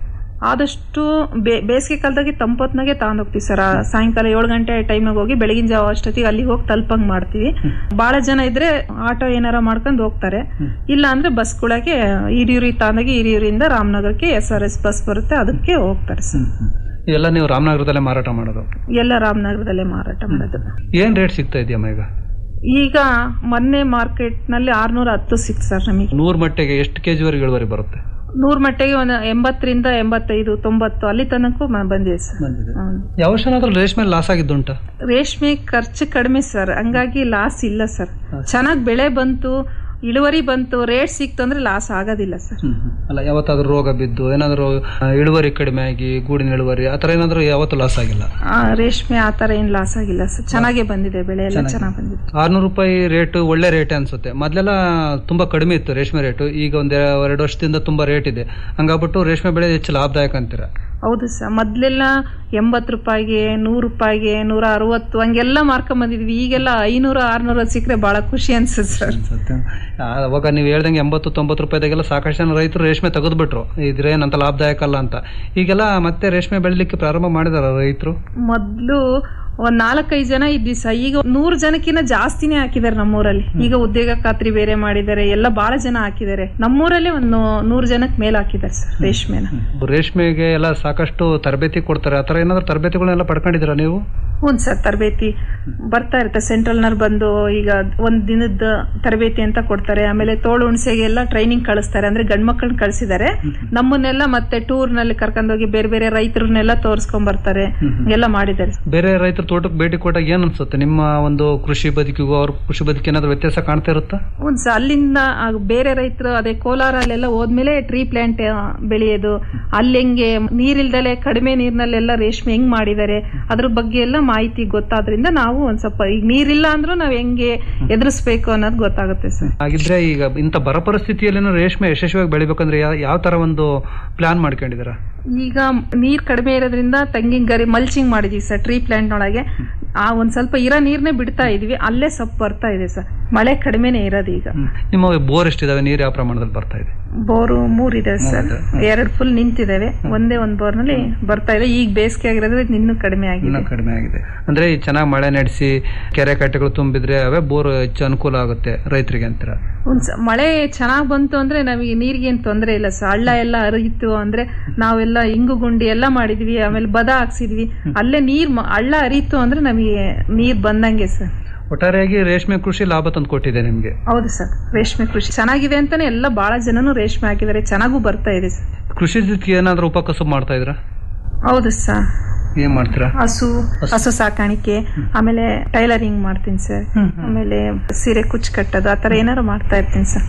ಆದಷ್ಟು ಬೇ- ಬೇಸಿಗೆ ಕಾಲದಾಗೆ ತಂಪೊತ್ನಾಗೆ ತಗೊಂಡೋಗ್ತೀವಿ ಸರ್ ಆ ಸಾಯಂಕಾಲ ಏಳು ಗಂಟೆ ಟೈಮ್ನಾಗ ಹೋಗಿ ಬೆಳಗಿನ ಜಾವ ಅಷ್ಟೊತ್ತಿಗೆ ಅಲ್ಲಿಗೆ ಹೋಗಿ ತಲುಪಂಗ್ ಮಾಡ್ತೀವಿ ಬಹಳ ಜನ ಇದ್ರೆ ಆಟೋ ಏನಾರ ಮಾಡ್ಕೊಂಡು ಹೋಗ್ತಾರೆ ಇಲ್ಲ ಅಂದ್ರೆ ಬಸ್ಗಳಿಗೆ ಹಿರಿಯೂರಿ ತಾಂದಾಗಿ ಹಿರಿಯೂರಿಂದ ರಾಮನಗರಕ್ಕೆ ಎಸ್ ಆರ್ ಎಸ್ ಬಸ್ ಬರುತ್ತೆ ಅದಕ್ಕೆ ಹೋಗ್ತಾರೆ ಸರ್ ಇವೆಲ್ಲ ನೀವು ರಾಮನಗರದಲ್ಲೇ ಮಾರಾಟ ಮಾಡೋದು ಎಲ್ಲ ರಾಮನಗರದಲ್ಲೇ ಮಾರಾಟ ಮಾಡೋದು ಏನ್ ರೇಟ್ ಸಿಗ್ತಾ ಇದೆಯಮ್ಮ ಈಗ ಈಗ ಮೊನ್ನೆ ಮಾರ್ಕೆಟ್ ನಲ್ಲಿ ಆರ್ನೂರ ಹತ್ತು ಸಿಕ್ತು ಸರ್ ನಮಗೆ ನೂರು ಮಟ್ಟಿಗೆ ಎಷ್ಟು ಕೆಜಿ ವರೆಗೆ ಇಳುವರಿ ಬರುತ್ತೆ ನೂರ್ ಮಟ್ಟಿಗೆ ಒಂದು ಎಂಬತ್ತರಿಂದ ಎಂಬತ್ತೈದು ತೊಂಬತ್ತು ಅಲ್ಲಿ ತನಕ ಮ- ಬಂದಿದೆ ಸರ್ ಹ್ಮ್. ಯಾವ ವರ್ಷನಾದ್ರೂ ರೇಷ್ಮೆ ಲಾಸ್ ಆಗಿದ್ದುಂಟ ರೇಷ್ಮೆ ಖರ್ಚು ಕಡಿಮೆ ಸರ್ ಹಂಗಾಗಿ ಲಾಸ್ ಇಲ್ಲ ಸರ್ ಚೆನ್ನಾಗಿ ಬೆಳೆ ಬಂತು ಇಳುವರಿ ಬಂತು ರೇಟ್ ಸಿಕ್ತು ಅಂದ್ರೆ ಲಾಸ್ ಆಗೋದಿಲ್ಲ ಸರ್ ಅಲ್ಲ ಯಾವತ್ತಾದ್ರೂ ರೋಗ ಬಿದ್ದು ಏನಾದರೂ ಆ, ಇಳುವರಿ ಕಡಿಮೆ ಆಗಿ ಗೂಡಿನ ಇಳುವರಿ ಆ ಥರ ಏನಾದರೂ ಯಾವತ್ತೂ ಲಾಸ್ ಆಗಿಲ್ಲ ಆ, ರೇಷ್ಮೆ ಆ ತರ ಏನ್ ಲಾಸ್ ಆಗಿಲ್ಲ ಸರ್ ಚೆನ್ನಾಗೇ ಬಂದಿದೆ ಬೆಳೆ ಎಲ್ಲ ಚೆನ್ನಾಗಿ ಬಂದಿದೆ ಆರ್ನೂರು ರೂಪಾಯಿ ರೇಟ್ ಒಳ್ಳೆ ರೇಟ್ ಅನ್ಸುತ್ತೆ ಮೊದಲೆಲ್ಲ ತುಂಬಾ ಕಡಿಮೆ ಇತ್ತು ರೇಷ್ಮೆ ರೇಟು ಈಗ ಒಂದ್ ಎರಡು ವರ್ಷದಿಂದ ತುಂಬಾ ರೇಟ್ ಇದೆ ಹಂಗಾಗ್ಬಿಟ್ಟು ರೇಷ್ಮೆ ಬೆಳೆ ಹೆಚ್ಚು ಲಾಭದಾಯಕ ಅಂತೀರ ಹೌದು ಸರ್ ಮೊದ್ಲೆಲ್ಲ ಎಂಬತ್ತು ರೂಪಾಯಿಗೆ ನೂರು ರೂಪಾಯಿಗೆ ನೂರ ಅರವತ್ತು ಹಂಗೆಲ್ಲ ಮಾರ್ಕೊಂಡ್ ಬಂದಿದ್ವಿ ಈಗೆಲ್ಲ ಐನೂರು ಆರ್ನೂರು ಸಿಕ್ಕರೆ ಬಹಳ ಖುಷಿ ಅನ್ಸುತ್ತೆ ಸರ್ ಆ, ಅವಾಗ ನೀವು ಹೇಳ್ದಂಗೆ ಎಂಬತ್ತು ತೊಂಬತ್ತು ರೂಪಾಯಿದಾಗೆಲ್ಲ ಸಾಕಷ್ಟು ಜನ ರೈತರು ರೇಷ್ಮೆ ತೆಗೆದ್ಬಿಟ್ರು ಇದ್ರೇನಂತ ಲಾಭದಾಯಕ ಅಲ್ಲ ಅಂತ ಈಗೆಲ್ಲ ಮತ್ತೆ ರೇಷ್ಮೆ ಬೆಳಿಲಿಕ್ಕೆ ಪ್ರಾರಂಭ ಮಾಡಿದಾರ ರೈತರು ಮೊದ್ಲು ಒಂದ್ ನಾಲ್ಕೈದು ಜನ ಇದ್ವಿ ಸರ್ ಈಗ ನೂರು ಜನಕ್ಕಿಂತ ಜಾಸ್ತಿನೇ ಹಾಕಿದ್ದಾರೆ ನಮ್ಮೂರಲ್ಲಿ ಈಗ ಉದ್ಯೋಗ ಖಾತ್ರಿ ಬೇರೆ ಮಾಡಿದ್ದಾರೆ ಎಲ್ಲ ಬಹಳ ಜನ ಹಾಕಿದ್ದಾರೆ ನಮ್ಮೂರಲ್ಲೇ ಒಂದು ನೂರು ಜನಕ್ಕೆ ಮೇಲೆ ಹಾಕಿದ್ದಾರೆ ಸರ್ ರೇಷ್ಮೆನ ರೇಷ್ಮೆಗೆ ಎಲ್ಲ ಸಾಕಷ್ಟು ತರಬೇತಿ ಕೊಡ್ತಾರೆ ಆ ಥರ ಏನಾದ್ರು ತರಬೇತಿಗಳನ್ನೆಲ್ಲ ಪಡ್ಕೊಂಡಿದ್ದೀರಾ ನೀವು ಹ್ಞೂ ಸರ್ ತರಬೇತಿ ಬರ್ತಾ ಇರುತ್ತೆ ಸೆಂಟ್ರಲ್ನರ್ ಬಂದು ಈಗ ಒಂದ್ ದಿನದ ತರಬೇತಿ ಅಂತ ಕೊಡ್ತಾರೆ ಆಮೇಲೆ ತೋಳು ಹುಣ್ಸೆಗೆ ಎಲ್ಲ ಟ್ರೈನಿಂಗ್ ಕಳಿಸ್ತಾರೆ ಅಂದ್ರೆ ಗಂಡ್ ಮಕ್ಕಳನ್ನ ಕಳಿಸಿದ್ದಾರೆ ನಮ್ಮನ್ನೆಲ್ಲ ಮತ್ತೆ ಟೂರ್ ನಲ್ಲಿ ಕರ್ಕೊಂಡೋಗಿ ಬೇರೆ ಬೇರೆ ರೈತರನ್ನೆಲ್ಲ ತೋರಿಸ್ಕೊಂಡ್ ಬರ್ತಾರೆ ಎಲ್ಲ ಮಾಡಿದ್ದಾರೆ ಬೇರೆ ರೈತರು ತೋಟಕ್ಕೆ ಭೇಟಿ ಕೊಟ್ಟಾಗ ಏನ್ ಅನ್ಸುತ್ತೆ ನಿಮ್ಮ ಒಂದು ಕೃಷಿ ಬದುಕಿಗೂ ಅವ್ರ ಕೃಷಿ ಬದುಕಿ ಏನಾದ್ರು ವ್ಯತ್ಯಾಸ ಕಾಣ್ತಾ ಇರುತ್ತಾ ಹ್ಞೂ ಸರ್ ಅಲ್ಲಿಂದ ಆ ಬೇರೆ ರೈತರು ಅದೇ ಕೋಲಾರಲ್ಲೆಲ್ಲ ಹೋದ್ಮೇಲೆ ಟ್ರೀ ಪ್ಲಾಂಟ್ ಬೆಳೆಯೋದು ಅಲ್ಲಿ ಹೆಂಗೆ ನೀರಿಲ್ದಲೆ ಕಡಿಮೆ ನೀರಿನಲ್ಲೆಲ್ಲ ರೇಷ್ಮೆ ಹೆಂಗ್ ಮಾಡಿದ್ದಾರೆ ಅದ್ರ ಬಗ್ಗೆ ಎಲ್ಲ ಮಾಹಿತಿ ಗೊತ್ತಾದ್ರಿಂದ ನಾವು ಒಂದ್ ಸ್ವಲ್ಪ ಈಗ ನೀರಿಲ್ಲ ಅಂದ್ರೂ ನಾವ್ ಹೆಂಗೆ ಎದುರಿಸ್ಬೇಕು ಅನ್ನೋದು ಗೊತ್ತಾಗುತ್ತೆ ಸರ್ ಹಾಗಿದ್ರೆ ಈಗ ಇಂಥ ಬರ ಪರಿಸ್ಥಿತಿಯಲ್ಲಿ ರೇಷ್ಮೆ ಯಶಸ್ವಿಯಾಗಿ ಬೆಳಿಬೇಕಂದ್ರೆ ಯಾ- ಯಾವ ತರ ಒಂದು ಪ್ಲಾನ್ ಮಾಡ್ಕೊಂಡಿದ್ದೀರಾ ಈಗ ನೀರ್ ಕಡಿಮೆ ಇರೋದ್ರಿಂದ ತೆಂಗಿನ ಗರಿ ಮಲ್ಚಿಂಗ್ ಮಾಡಿದೀವಿ ಸರ್ ಟ್ರೀ ಪ್ಲಾಂಟ್ ನೊಳಗೆ ಆ ಒಂದ್ ಸ್ವಲ್ಪ ಇರೋ ನೀರ್ನೇ ಬಿಡ್ತಾ ಇದೀವಿ ಅಲ್ಲೇ ಸೊಪ್ಪು ಬರ್ತಾ ಇದೆ ಸರ್ ಮಳೆ ಕಡಿಮೆನೆ ಇರೋದು ಈಗ ನಿಮ್ಮ ಬೋರ್ ಎಷ್ಟಿದಾವೆ ನೀರು ಯಾವ ಪ್ರಮಾಣದಲ್ಲಿ ಬರ್ತಾ ಇದೆ ಬೋರು ಮೂರಿದೆ ಸರ್ ಎರಡು ಫುಲ್ ನಿಂತಿದ್ದಾವೆ ಒಂದೇ ಒಂದ್ ಬೋರ್ ನಲ್ಲಿ ಬರ್ತಾ ಇದೆ ಈಗ ಬೇಸಿಗೆ ಆಗಿರೋದ್ರಿಂದ ಇನ್ನೂ ಕಡಿಮೆ ಆಗಿದೆ ಇನ್ನೂ ಕಡಿಮೆ ಆಗಿದೆ ಅಂದ್ರೆ ಈ ಚೆನ್ನಾಗಿ ಮಳೆ ನಡೆಸಿ ಕೆರೆ ಕಟ್ಟೆಗಳು ತುಂಬಿದ್ರೆ ಅವೇ ಬೋರ್ ಹೆಚ್ಚು ಅನುಕೂಲ ಆಗುತ್ತೆ ರೈತರಿಗೆ ಅಂತೀರ ಒಂದ್ ಸ- ಮಳೆ ಚೆನ್ನಾಗ್ ಬಂತು ಅಂದ್ರೆ ನಮಗೆ ನೀರಿಗೆ ಏನ್ ತೊಂದರೆ ಇಲ್ಲ ಸರ್ ಹಳ್ಳ ಎಲ್ಲ ಹರಿಯಿತು ಅಂದ್ರೆ ನಾವೆಲ್ಲ ಇಂಗು ಗುಂಡಿ ಎಲ್ಲ ಮಾಡಿದ್ವಿ ಆಮೇಲೆ ಬದ ಹಾಕ್ಸಿದ್ವಿ ಅಲ್ಲೇ ನೀರ್ ಮ- ಹಳ್ಳ ಹರಿಯಿತು ಅಂದ್ರೆ ನಮಗೆ ನೀರ್ ಬಂದಂಗೆ ಸರ್ ಒಟ್ಟಾರೆಯಾಗಿ ರೇಷ್ಮೆ ಕೃಷಿ ಲಾಭ ತಂದು ಕೊಟ್ಟಿದೆ ನಿಮ್ಗೆ ಹೌದು ಸರ್ ರೇಷ್ಮೆ ಕೃಷಿ ಚೆನ್ನಾಗಿದೆ ಅಂತಾನೆ ಎಲ್ಲ ಬಹಳ ಜನನು ರೇಷ್ಮೆ ಹಾಕಿದ್ದಾರೆ ಚೆನ್ನಾಗೂ ಬರ್ತಾ ಇದೆ ಸರ್ ಕೃಷಿ ಜೊತೆಗೆ ಏನಾದ್ರೂ ಉಪಕಸಬು ಮಾಡ್ತಾ ಇದ್ರ ಹೌದು ಸರ್ ಏನ್ ಮಾಡ್ತೀರಾ ಹಸು ಹಸು ಸಾಕಾಣಿಕೆ ಆಮೇಲೆ ಟೈಲರಿಂಗ್ ಮಾಡ್ತೀನಿ ಸರ್ ಆಮೇಲೆ ಸೀರೆ ಕುಚ್ಚು ಕಟ್ಟೋದು ಆತರ ಏನಾರು ಮಾಡ್ತಾ ಇರ್ತೀನಿ ಸರ್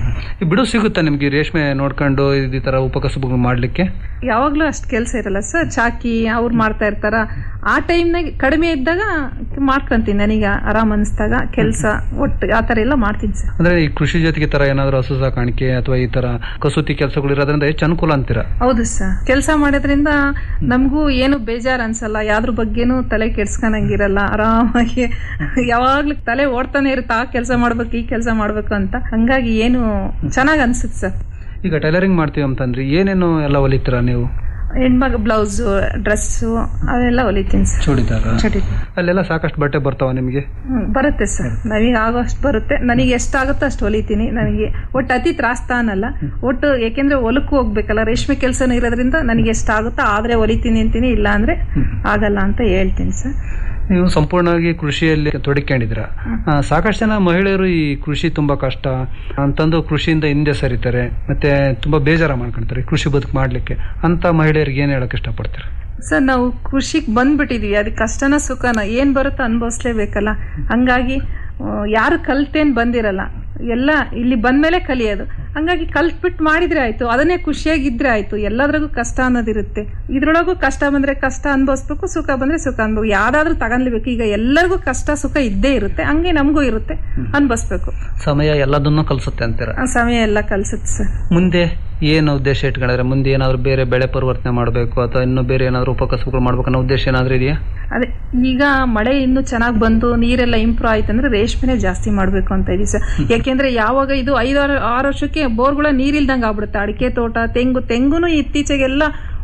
ಈ ಬಿಡು ಸಿಗುತ್ತಾ ನಿಮ್ಗೆ ಈ ರೇಷ್ಮೆ ನೋಡ್ಕೊಂಡು ಈ ತರ ಉಪಕಸಬುಗಳು ಮಾಡ್ಲಿಕ್ಕೆ ಯಾವಾಗ್ಲೂ ಅಷ್ಟು ಕೆಲಸ ಇರಲ್ಲ ಸರ್ ಚಾಕಿ ಅವ್ರು ಮಾಡ್ತಾ ಇರ್ತಾರ ಆ ಟೈಮ್ನಾಗ ಕಡಿಮೆ ಇದ್ದಾಗ ಮಾಡ್ಕೊಂತೀನಿ ನನಗೆ ಆರಾಮ್ ಅನಿಸ್ದಾಗ ಕೆಲಸ ಒಟ್ಟು ಆ ಥರ ಎಲ್ಲ ಮಾಡ್ತೀನಿ ಸರ್ ಅಂದ್ರೆ ಈ ಕೃಷಿ ಜೊತೆಗೆ ಈ ತರ ಏನಾದ್ರು ಹಸು ಸಾಕಾಣಿಕೆ ಅಥವಾ ಈ ತರ ಕಸೂತಿ ಕೆಲಸಗಳು ಇರೋದ್ರಿಂದ ಹೆಚ್ಚು ಅನುಕೂಲ ಅಂತೀರಾ ಹೌದು ಸರ್ ಕೆಲಸ ಮಾಡೋದ್ರಿಂದ ನಮಗೂ ಏನು ಬೇಜಾರು ಅನ್ಸಲ್ಲ ಯಾವ್ದ್ರ ಬಗ್ಗೆನೂ ತಲೆ ಕೆಡ್ಸ್ಕೊಳಂಗಿರಲ್ಲ ಆರಾಮಾಗಿ ಯಾವಾಗ್ಲೂ ತಲೆ ಓಡ್ತಾನೆ ಇರುತ್ತೆ ಆ ಕೆಲಸ ಮಾಡ್ಬೇಕು ಈ ಕೆಲಸ ಮಾಡ್ಬೇಕು ಅಂತ ಹಂಗಾಗಿ ಏನು ಚೆನ್ನಾಗ್ ಅನ್ಸುತ್ತೆ ಸರ್ ಈಗ ಟೈಲರಿಂಗ್ ಮಾಡ್ತೀವಿ ಅಂತಂದ್ರೆ ಏನೇನು ಎಲ್ಲ ಹೊಲಿತೀರಾ ನೀವು ಹೆಣ್ಮಗ ಬ್ಲೌಸು ಡ್ರೆಸ್ಸು ಅವೆಲ್ಲ ಹೊಲಿತೀನಿ ಸರ್ ಚೂಡಿದಾರ ಚೂಡಿದಾರ. ಅಲ್ಲೆಲ್ಲ ಸಾಕಷ್ಟು ಬಟ್ಟೆ ಬರ್ತಾವ ನಿಮಗೆ ಹ್ಮ್, ಬರುತ್ತೆ ಸರ್ ನನಗೆ ಆಗೋಷ್ಟು ಬರುತ್ತೆ ನನಗೆ ಎಷ್ಟಾಗುತ್ತೋ ಅಷ್ಟು ಹೊಲಿತೀನಿ ನನಗೆ ಒಟ್ಟು ಅತಿ ತ್ರಾಸ್ತ ಅನ್ನಲ್ಲ ಒಟ್ಟು ಯಾಕೆಂದ್ರೆ ಹೊಲಕ್ಕೂ ಹೋಗ್ಬೇಕಲ್ಲ ರೇಷ್ಮೆ ಕೆಲಸನೂ ಇರೋದ್ರಿಂದ ನನಗೆ ಎಷ್ಟಾಗುತ್ತೋ ಆದ್ರೆ ಹೊಲಿತೀನಿ ಅಂತೀನಿ ಇಲ್ಲ ಅಂದ್ರೆ ಆಗಲ್ಲ ಅಂತ ಹೇಳ್ತೀನಿ ಸರ್ ನೀವು ಸಂಪೂರ್ಣವಾಗಿ ಕೃಷಿಯಲ್ಲಿ ತೊಡಕೊಂಡಿದ್ರ ಸಾಕಷ್ಟು ಜನ ಮಹಿಳೆಯರು ಈ ಕೃಷಿ ತುಂಬಾ ಕಷ್ಟ ಅಂತಂದು ಕೃಷಿಯಿಂದ ಹಿಂದೆ ಸರಿತಾರೆ ಮತ್ತೆ ತುಂಬಾ ಬೇಜಾರ ಮಾಡ್ಕೊಂತಾರೆ ಕೃಷಿ ಬದುಕು ಮಾಡ್ಲಿಕ್ಕೆ ಅಂತ ಮಹಿಳೆಯರಿಗೆ ಏನ್ ಹೇಳಕ್ ಇಷ್ಟಪಡ್ತಾರೆ ಸರ್ ನಾವು ಕೃಷಿಗೆ ಬಂದ್ಬಿಟ್ಟಿದೀವಿ ಅದಕ್ಕೆ ಕಷ್ಟನ ಸುಖನ ಏನ್ ಬರುತ್ತೋ ಅನುಭವಿಸ್ಲೇಬೇಕಲ್ಲ ಹಂಗಾಗಿ ಆ, ಯಾರು ಕಲ್ತೇನ್ ಬಂದಿರಲ್ಲ ಎಲ್ಲ ಇಲ್ಲಿ ಬಂದ್ಮೇಲೆ ಕಲಿಯೋದು ಹಂಗಾಗಿ ಕಲ್ತ್ಬಿಟ್ಟು ಮಾಡಿದ್ರೆ ಆಯ್ತು ಅದನ್ನೇ ಖುಷಿಯಾಗಿದ್ರೆ ಆಯ್ತು ಎಲ್ಲದ್ರಾಗೂ ಕಷ್ಟ ಅನ್ನೋದಿರುತ್ತೆ ಇದ್ರೊಳಗೂ ಕಷ್ಟ ಬಂದ್ರೆ ಕಷ್ಟ ಅನ್ಭವಿಸ್ಬೇಕು ಸುಖ ಬಂದ್ರೆ ಸುಖ ಅನ್ಭವ ಯಾವ್ದಾದ್ರೂ ತಗೊಂಡ್ಲೇಬೇಕು ಈಗ ಎಲ್ಲರಿಗೂ ಕಷ್ಟ ಸುಖ ಇದ್ದೇ ಇರುತ್ತೆ ಹಂಗೆ ನಮಗೂ ಇರುತ್ತೆ ಅನ್ಭವಿಸ್ಬೇಕು ಸಮಯ ಎಲ್ಲದನ್ನೂ ಕಲ್ಸುತ್ತೆ ಅಂತೀರ ಆ ಸಮಯ ಎಲ್ಲ ಕಲ್ಸುತ್ತೆ ಸರ್ ಮುಂದೆ ಏನು ಉದ್ದೇಶ ಇಟ್ಕೊಂಡಿದ್ರೆ ಮುಂದೆ ಏನಾದ್ರು ಬೇರೆ ಬೆಳೆ ಪರಿವರ್ತನೆ ಮಾಡಬೇಕು ಅಥವಾ ಇನ್ನೂ ಬೇರೆ ಏನಾದ್ರು ಉಪಕಸಬುಗಳು ಮಾಡ್ಬೇಕು ಅನ್ನೋ ಉದ್ದೇಶ ಏನಾದ್ರು ಇದೆಯಾ ಅದೇ ಈಗ ಮಳೆ ಇನ್ನು ಚೆನ್ನಾಗಿ ಬಂದು ನೀರೆಲ್ಲ ಇಂಪ್ರೂವ್ ಆಯ್ತು ಅಂದ್ರೆ ರೇಷ್ಮೆನೆ ಜಾಸ್ತಿ ಮಾಡ್ಬೇಕು ಅಂತ ಇದೀವಿ ಸರ್ ಯಾಕೆಂದ್ರೆ ಯಾವಾಗ ಇದು ಐದಾರು ಆರು ವರ್ಷಕ್ಕೆ ಬೋರ್ಗಳ ನೀರಿಲ್ದಂಗೆ ಆಗ್ಬಿಡುತ್ತೆ ಅಡಿಕೆ ತೋಟ ತೆಂಗು ತೆಂಗುನು ಇತ್ತೀಚೆಗೆಲ್ಲ